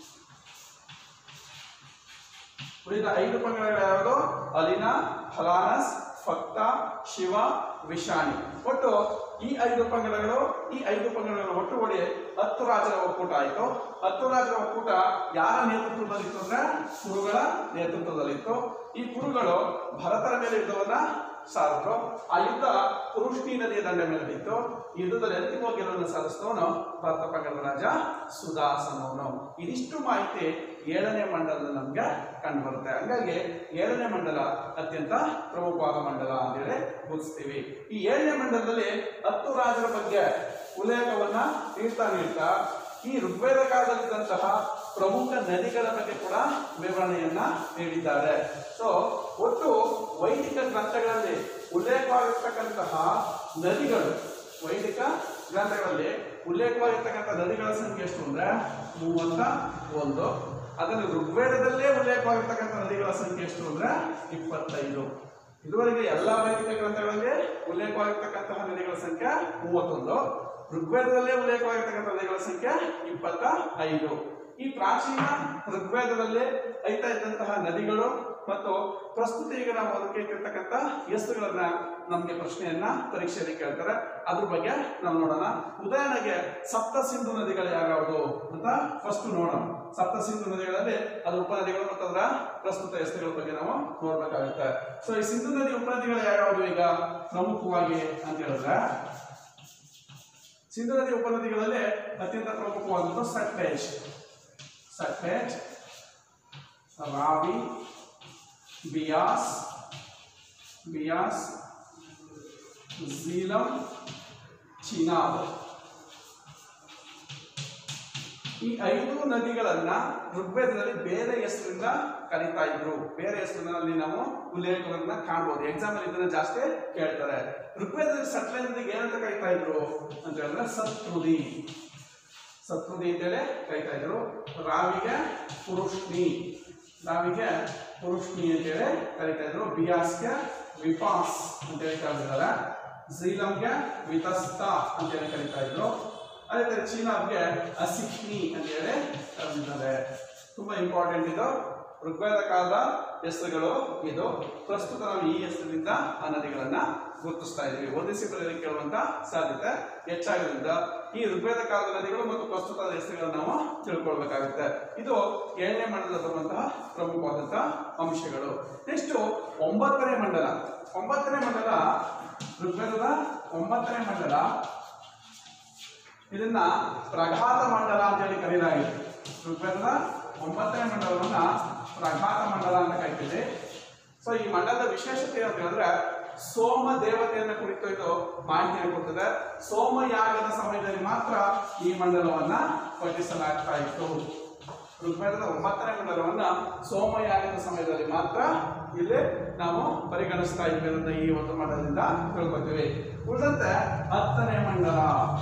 ಉಳಿದ ಐದು ಪಂಗಡಗಳು ಯಾವುದು ಅಲಿನ ಫಲಾನಸ್ ಫಕ್ತ ಶಿವ ವಿಷಾಣಿ ಒಟ್ಟು ಈ ಐದು ಪಂಗಡಗಳು ಈ ಐದು ಪಂಗಡಗಳು ಒಟ್ಟುಗೂಡಿ ಹತ್ತು ರಾಜರ ಒಕ್ಕೂಟ ಆಯಿತು ಹತ್ತು ರಾಜರ ಒಕ್ಕೂಟ ಯಾರ ನೇತೃತ್ವದಲ್ಲಿತ್ತು ಅಂದ್ರೆ ಕುರುಗಳ ನೇತೃತ್ವದಲ್ಲಿತ್ತು ಈ ಕುರುಗಳು ಭರತರ ಮೇಲೆ ಯುದ್ಧವನ್ನ ಸಾರಿದ್ರು ಆ ಯುದ್ಧ ಪುರುಷ್ಣಿ ನದಿಯ ದಂಡೆ ಮೇಲೆ ಬಿತ್ತು ಈ ಯುದ್ಧದಲ್ಲಿ ಅಂತಿಮ ಗೆಲುವನ್ನು ಸಾಧಿಸಿದವನು ಭರತ ಪಂಗಡದ ರಾಜ ಸುದಾಸನವನು ಇದಿಷ್ಟು ಮಾಹಿತಿ ಏಳನೇ ಮಂಡಲದಲ್ಲಿ ನಮ್ಗೆ ಕಂಡು ಬರುತ್ತೆ ಹಂಗಾಗಿ ಏಳನೇ ಮಂಡಲ ಅತ್ಯಂತ ಪ್ರಮುಖವಾದ ಮಂಡಲ ಅಂತೇಳಿ ಗುರುತಿಸ್ತೀವಿ ಈ ಏಳನೇ ಮಂಡಲದಲ್ಲಿ ಹತ್ತು ರಾಜರ ಬಗ್ಗೆ ಉಲ್ಲೇಖವನ್ನ ನೀಡ್ತಾ ನೀಡ್ತಾ ಈ ಋಗ್ವೇದ ಕಾಲದಲ್ಲಿದ್ದಂತಹ ಪ್ರಮುಖ ನದಿಗಳ ಬಗ್ಗೆ ಕೂಡ ವಿವರಣೆಯನ್ನ ನೀಡಿದ್ದಾರೆ ಸೊ ಒಟ್ಟು ವೈದಿಕ ಗ್ರಂಥಗಳಲ್ಲಿ ಉಲ್ಲೇಖವಾಗಿರ್ತಕ್ಕಂತಹ ನದಿಗಳು ವೈದಿಕ ಗ್ರಂಥಗಳಲ್ಲಿ ಉಲ್ಲೇಖವಾಗಿರ್ತಕ್ಕಂಥ ನದಿಗಳ ಸಂಖ್ಯೆ ಎಷ್ಟು ಅಂದ್ರೆ ಮೂವತ್ತ ಒಂದು ಅದನ್ನು ಋಗ್ವೇದದಲ್ಲೇ ಉಲ್ಲೇಖವಾಗಿರ್ತಕ್ಕಂಥ ನದಿಗಳ ಸಂಖ್ಯೆ ಎಷ್ಟು ಅಂದ್ರೆ ಇಪ್ಪತ್ತೈದು ಇದುವರೆಗೆ ಎಲ್ಲ ವೈದಿಕ ಗ್ರಂಥಗಳಲ್ಲಿ ಉಲ್ಲೇಖವಾಗಿರ್ತಕ್ಕಂತಹ ನದಿಗಳ ಸಂಖ್ಯೆ ಮೂವತ್ತೊಂದು ಋಗ್ವೇದದಲ್ಲೇ ಉಲ್ಲೇಖವಾಗಿರ್ತಕ್ಕಂಥ ನದಿಗಳ ಸಂಖ್ಯೆ ಇಪ್ಪತ್ತ ಐದು ಈ ಪ್ರಾಚೀನ ಋಗ್ವೇದದಲ್ಲೇ ಐತಾ ಇದ್ದಂತಹ ನದಿಗಳು ಮತ್ತು ಪ್ರಸ್ತುತ ಈಗ ನಾವು ಅದಕ್ಕೆ ಇಟ್ಟಿರ್ತಕ್ಕಂಥ ಹೆಸರುಗಳನ್ನ ನಮಗೆ ಪ್ರಶ್ನೆಯನ್ನ ಪರೀಕ್ಷೆಯಲ್ಲಿ ಕೇಳ್ತಾರೆ ಅದ್ರ ಬಗ್ಗೆ ನಾವು ನೋಡೋಣ ಉದಾಹರಣೆಗೆ ಸಪ್ತ ಸಿಂಧು ನದಿಗಳು ಯಾವ್ಯಾವುದು ಅಂತ ಫಸ್ಟ್ ನೋಡೋಣ ಸಪ್ತ ಸಿಂಧು ನದಿಗಳಲ್ಲಿ ಅದು ಉಪನದಿಗಳು ಮತ್ತು ಅದರ ಪ್ರಸ್ತುತ ಹೆಸರುಗಳ ಬಗ್ಗೆ ನಾವು ನೋಡ್ಬೇಕಾಗುತ್ತೆ ಸೊ ಈ ಸಿಂಧು ನದಿ ಉಪನದಿಗಳು ಯಾವ್ಯಾವುದು ಈಗ ಪ್ರಮುಖವಾಗಿ ಅಂತ ಹೇಳಿದ್ರೆ ಸಿಂಧು ನದಿ ಉಪನದಿಗಳಲ್ಲಿ ಅತ್ಯಂತ ಪ್ರಮುಖವಾದದ್ದು ಸಟ್ಲೇಜ್ ಸಟ್ಲೇಜ್ ರಾವಿ ಬಿಯಾಸ್ ಬಿಯಾಸ್ ಝೀಲಂ ಚಿನಾಬ್ ಈ ಐದು ನದಿಗಳನ್ನ ಋಗ್ವೇದದಲ್ಲಿ ಬೇರೆ ಹೆಸರಿಂದ ಕರೀತಾ ಇದ್ರು ಬೇರೆ ಹೆಸರಿನಲ್ಲಿ ನಾವು ಉಲ್ಲೇಖಗಳನ್ನ ಕಾಣ್ಬೋದು ಎಕ್ಸಾಮ್ ಅಲ್ಲಿ ಇದನ್ನ ಜಾಸ್ತಿ ಕೇಳ್ತಾರೆ ಋಗ್ವೇದದಲ್ಲಿ ಸಟ್ಲೇಜ್ ನದಿಗೆ ಏನಂತ ಕರೀತಾ ಇದ್ರು ಅಂತ ಹೇಳಿದ್ರೆ ಸತ್ರುದಿ ಸತ್ರುದಿ ಅಂತೇಳಿ ಕರೀತಾ ಇದ್ರು ರಾವಿಗೆ ಪುರುಷ್ಣಿ ರಾವಿಗೆ ಪುರುಷ್ಣಿ ಅಂತೇಳಿ ಕರೀತಾ ಇದ್ರು ಬಿಯಾಸ್ಗೆ ವಿಪಾಸ್ ಅಂತೇಳಿ ಕರೆದಿದ್ದಾರೆ ಝೀಲಂಗೆ ವಿತಸ್ತ ಅಂತೇಳಿ ಕರೀತಾ ಇದ್ರು ಅದೇ ತರ ಚೀನಾಗೆ ಅಸಿಕ್ನಿ ಅಂತೇಳಿ ಕರೆದಿದ್ದಾರೆ ತುಂಬಾ ಇಂಪಾರ್ಟೆಂಟ್ ಇದು ಋಗ್ವೇದ ಕಾಲದ ಹೆಸರುಗಳು ಇದು ಪ್ರಸ್ತುತ ನಾವು ಈ ಹೆಸರಿನಿಂದ ಆ ನದಿಗಳನ್ನ ಗುರುತಿಸ್ತಾ ಇದ್ದೀವಿ ಹೊಂದಿಸಿ ಬರೆಯಲಿಕ್ಕೆ ಕೇಳುವಂತ ಸಾಧ್ಯತೆ ಹೆಚ್ಚಾಗಿರೋದ್ರಿಂದ ಈ ಋಗ್ವೇದ ಕಾಲದ ನದಿಗಳು ಮತ್ತು ಪ್ರಸ್ತುತ ಹೆಸರುಗಳನ್ನು ನಾವು ತಿಳ್ಕೊಳ್ಬೇಕಾಗುತ್ತೆ ಇದು ಏಳನೇ ಮಂಡಲದಲ್ಲಿ ಬರುವಂತಹ ಪ್ರಮುಖವಾದಂತಹ ಅಂಶಗಳು ನೆಕ್ಸ್ಟ್ ಒಂಬತ್ತನೇ ಮಂಡಲ ಒಂಬತ್ತನೇ ಮಂಡಲ ಋಗ್ವೇದದ ಒಂಬತ್ತನೇ ಮಂಡಲ ಇದನ್ನ ಪ್ರಘಾತ ಮಂಡಲ ಅಂತ ಹೇಳಿ ಕರೆಯಲಾಗಿದೆ ಋಗ್ವೇದದ ಒಂಬತ್ತನೇ ಮಂಡಲವನ್ನ ಪ್ರಘಾತ ಮಂಡಲ ಅಂತ ಕರಿತೀವಿ ಸೊ ಈ ಮಂಡಲದ ವಿಶೇಷತೆ ಏನಂತ ಹೇಳಿದ್ರೆ ಸೋಮ ದೇವತೆಯನ್ನ ಕುರಿತು ಇದು ಮಾಹಿತಿಯನ್ನು ಕೊಡ್ತದೆ ಸೋಮಯಾಗದ ಸಮಯದಲ್ಲಿ ಮಾತ್ರ ಈ ಮಂಡಲವನ್ನ ಪಠಿಸಲಾಗ್ತಾ ಇತ್ತು ಋಗ್ವೇದದ ಒಂಬತ್ತನೇ ಮಂಡಲವನ್ನ ಸೋಮಯಾಗದ ಸಮಯದಲ್ಲಿ ಮಾತ್ರ ಇಲ್ಲಿ ನಾವು ಪರಿಗಣಿಸ್ತಾ ಇದ್ವಿ ಅನ್ನೋದನ್ನ ಈ ಒಂದು ಮಂಡಲದಿಂದ ತಿಳ್ಕೊತೀವಿ ಉಳಿದಂತೆ ಹತ್ತನೇ ಮಂಡಲ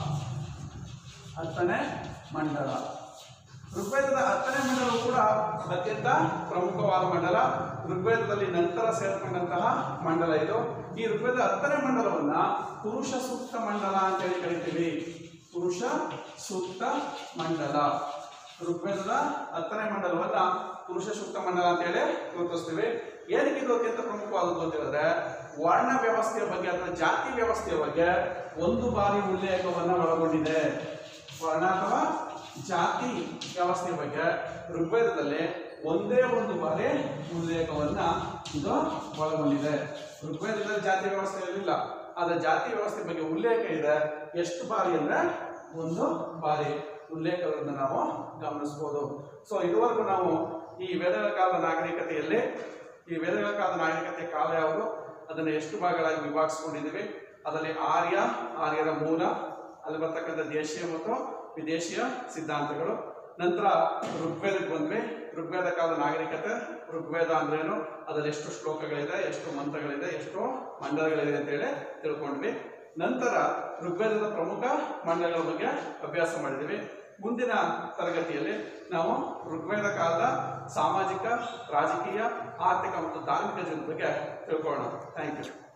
ಹತ್ತನೇ ಮಂಡಲ ಋಗ್ವೇದದ ಹತ್ತನೇ ಮಂಡಲವು ಕೂಡ ಅತ್ಯಂತ ಪ್ರಮುಖವಾದ ಮಂಡಲ ಋಗ್ವೇದದಲ್ಲಿ ನಂತರ ಸೇರ್ಕೊಂಡಂತಹ ಮಂಡಲ ಇದು ಈ ಋಗ್ವೇದ ಹತ್ತನೇ ಮಂಡಲವನ್ನ ಪುರುಷ ಸೂಕ್ತ ಮಂಡಲ ಅಂತ ಹೇಳಿ ಕರಿತೀವಿ ಪುರುಷ ಸೂಕ್ತ ಮಂಡಲ ಋಗ್ವೇದದ ಹತ್ತನೇ ಮಂಡಲವನ್ನ ಪುರುಷ ಸೂಕ್ತ ಮಂಡಲ ಅಂತ ಹೇಳಿ ಗುರುತಿಸ್ತೀವಿ ಏನಕ್ಕೆ ಇದು ಅತ್ಯಂತ ಪ್ರಮುಖವಾದದ್ದು ಅಂತ ಹೇಳಿದ್ರೆ ವರ್ಣ ವ್ಯವಸ್ಥೆಯ ಬಗ್ಗೆ ಅಥವಾ ಜಾತಿ ವ್ಯವಸ್ಥೆಯ ಬಗ್ಗೆ ಒಂದು ಬಾರಿ ಉಲ್ಲೇಖವನ್ನ ಒಳಗೊಂಡಿದೆ ವರ್ಣ ಅಥವಾ ಜಾತಿ ವ್ಯವಸ್ಥೆಯ ಬಗ್ಗೆ ಋಗ್ವೇದದಲ್ಲಿ ಒಂದೇ ಒಂದು ಬಾರಿ ಉಲ್ಲೇಖವನ್ನ ಇದು ಒಳಗೊಂಡಿದೆ ಋಗ್ವೇದದಲ್ಲಿ ಜಾತಿ ವ್ಯವಸ್ಥೆ ಇರಲಿಲ್ಲ ಆದ್ರೆ ಜಾತಿ ವ್ಯವಸ್ಥೆ ಬಗ್ಗೆ ಉಲ್ಲೇಖ ಇದೆ ಎಷ್ಟು ಬಾರಿ ಅಂದ್ರೆ ಒಂದು ಬಾರಿ ಉಲ್ಲೇಖಗಳನ್ನು ನಾವು ಗಮನಿಸಬಹುದು ಸೊ ಇದುವರೆಗೂ ನಾವು ಈ ವೇದಗಳ ಕಾಲದ ನಾಗರಿಕತೆಯಲ್ಲಿ ಈ ವೇದಗಳ ಕಾಲದ ನಾಗರಿಕತೆ ಕಾಲ ಯಾವುದು ಅದನ್ನು ಎಷ್ಟು ಭಾಗಗಳಾಗಿ ವಿಭಾಗಿಸ್ಕೊಂಡಿದ್ದೀವಿ ಅದರಲ್ಲಿ ಆರ್ಯ ಆರ್ಯರ ಮೂಲ ಅಲ್ಲಿ ಬರ್ತಕ್ಕಂಥ ದೇಶೀಯ ಮತ್ತು ವಿದೇಶಿಯ ಸಿದ್ಧಾಂತಗಳು ನಂತರ ಋಗ್ವೇದಕ್ಕೆ ಬಂದ್ವಿ ಋಗ್ವೇದ ಕಾಲದ ನಾಗರಿಕತೆ ಋಗ್ವೇದ ಅಂದ್ರೇನು ಅದರಲ್ಲಿ ಎಷ್ಟು ಶ್ಲೋಕಗಳಿದೆ ಎಷ್ಟು ಮಂತ್ರಗಳಿದೆ ಎಷ್ಟು ಮಂಡಲಗಳಿದೆ ಅಂತೇಳಿ ತಿಳ್ಕೊಂಡ್ವಿ ನಂತರ ಋಗ್ವೇದದ ಪ್ರಮುಖ ಮಂಡಲಗಳ ಬಗ್ಗೆ ಅಭ್ಯಾಸ ಮಾಡಿದ್ದೀವಿ ಮುಂದಿನ ತರಗತಿಯಲ್ಲಿ ನಾವು ಋಗ್ವೇದ ಕಾಲದ ಸಾಮಾಜಿಕ ರಾಜಕೀಯ ಆರ್ಥಿಕ ಮತ್ತು ಧಾರ್ಮಿಕ ಜೀವನದ ಬಗ್ಗೆ ತಿಳ್ಕೊಳ್ಳೋಣ ಥ್ಯಾಂಕ್ ಯು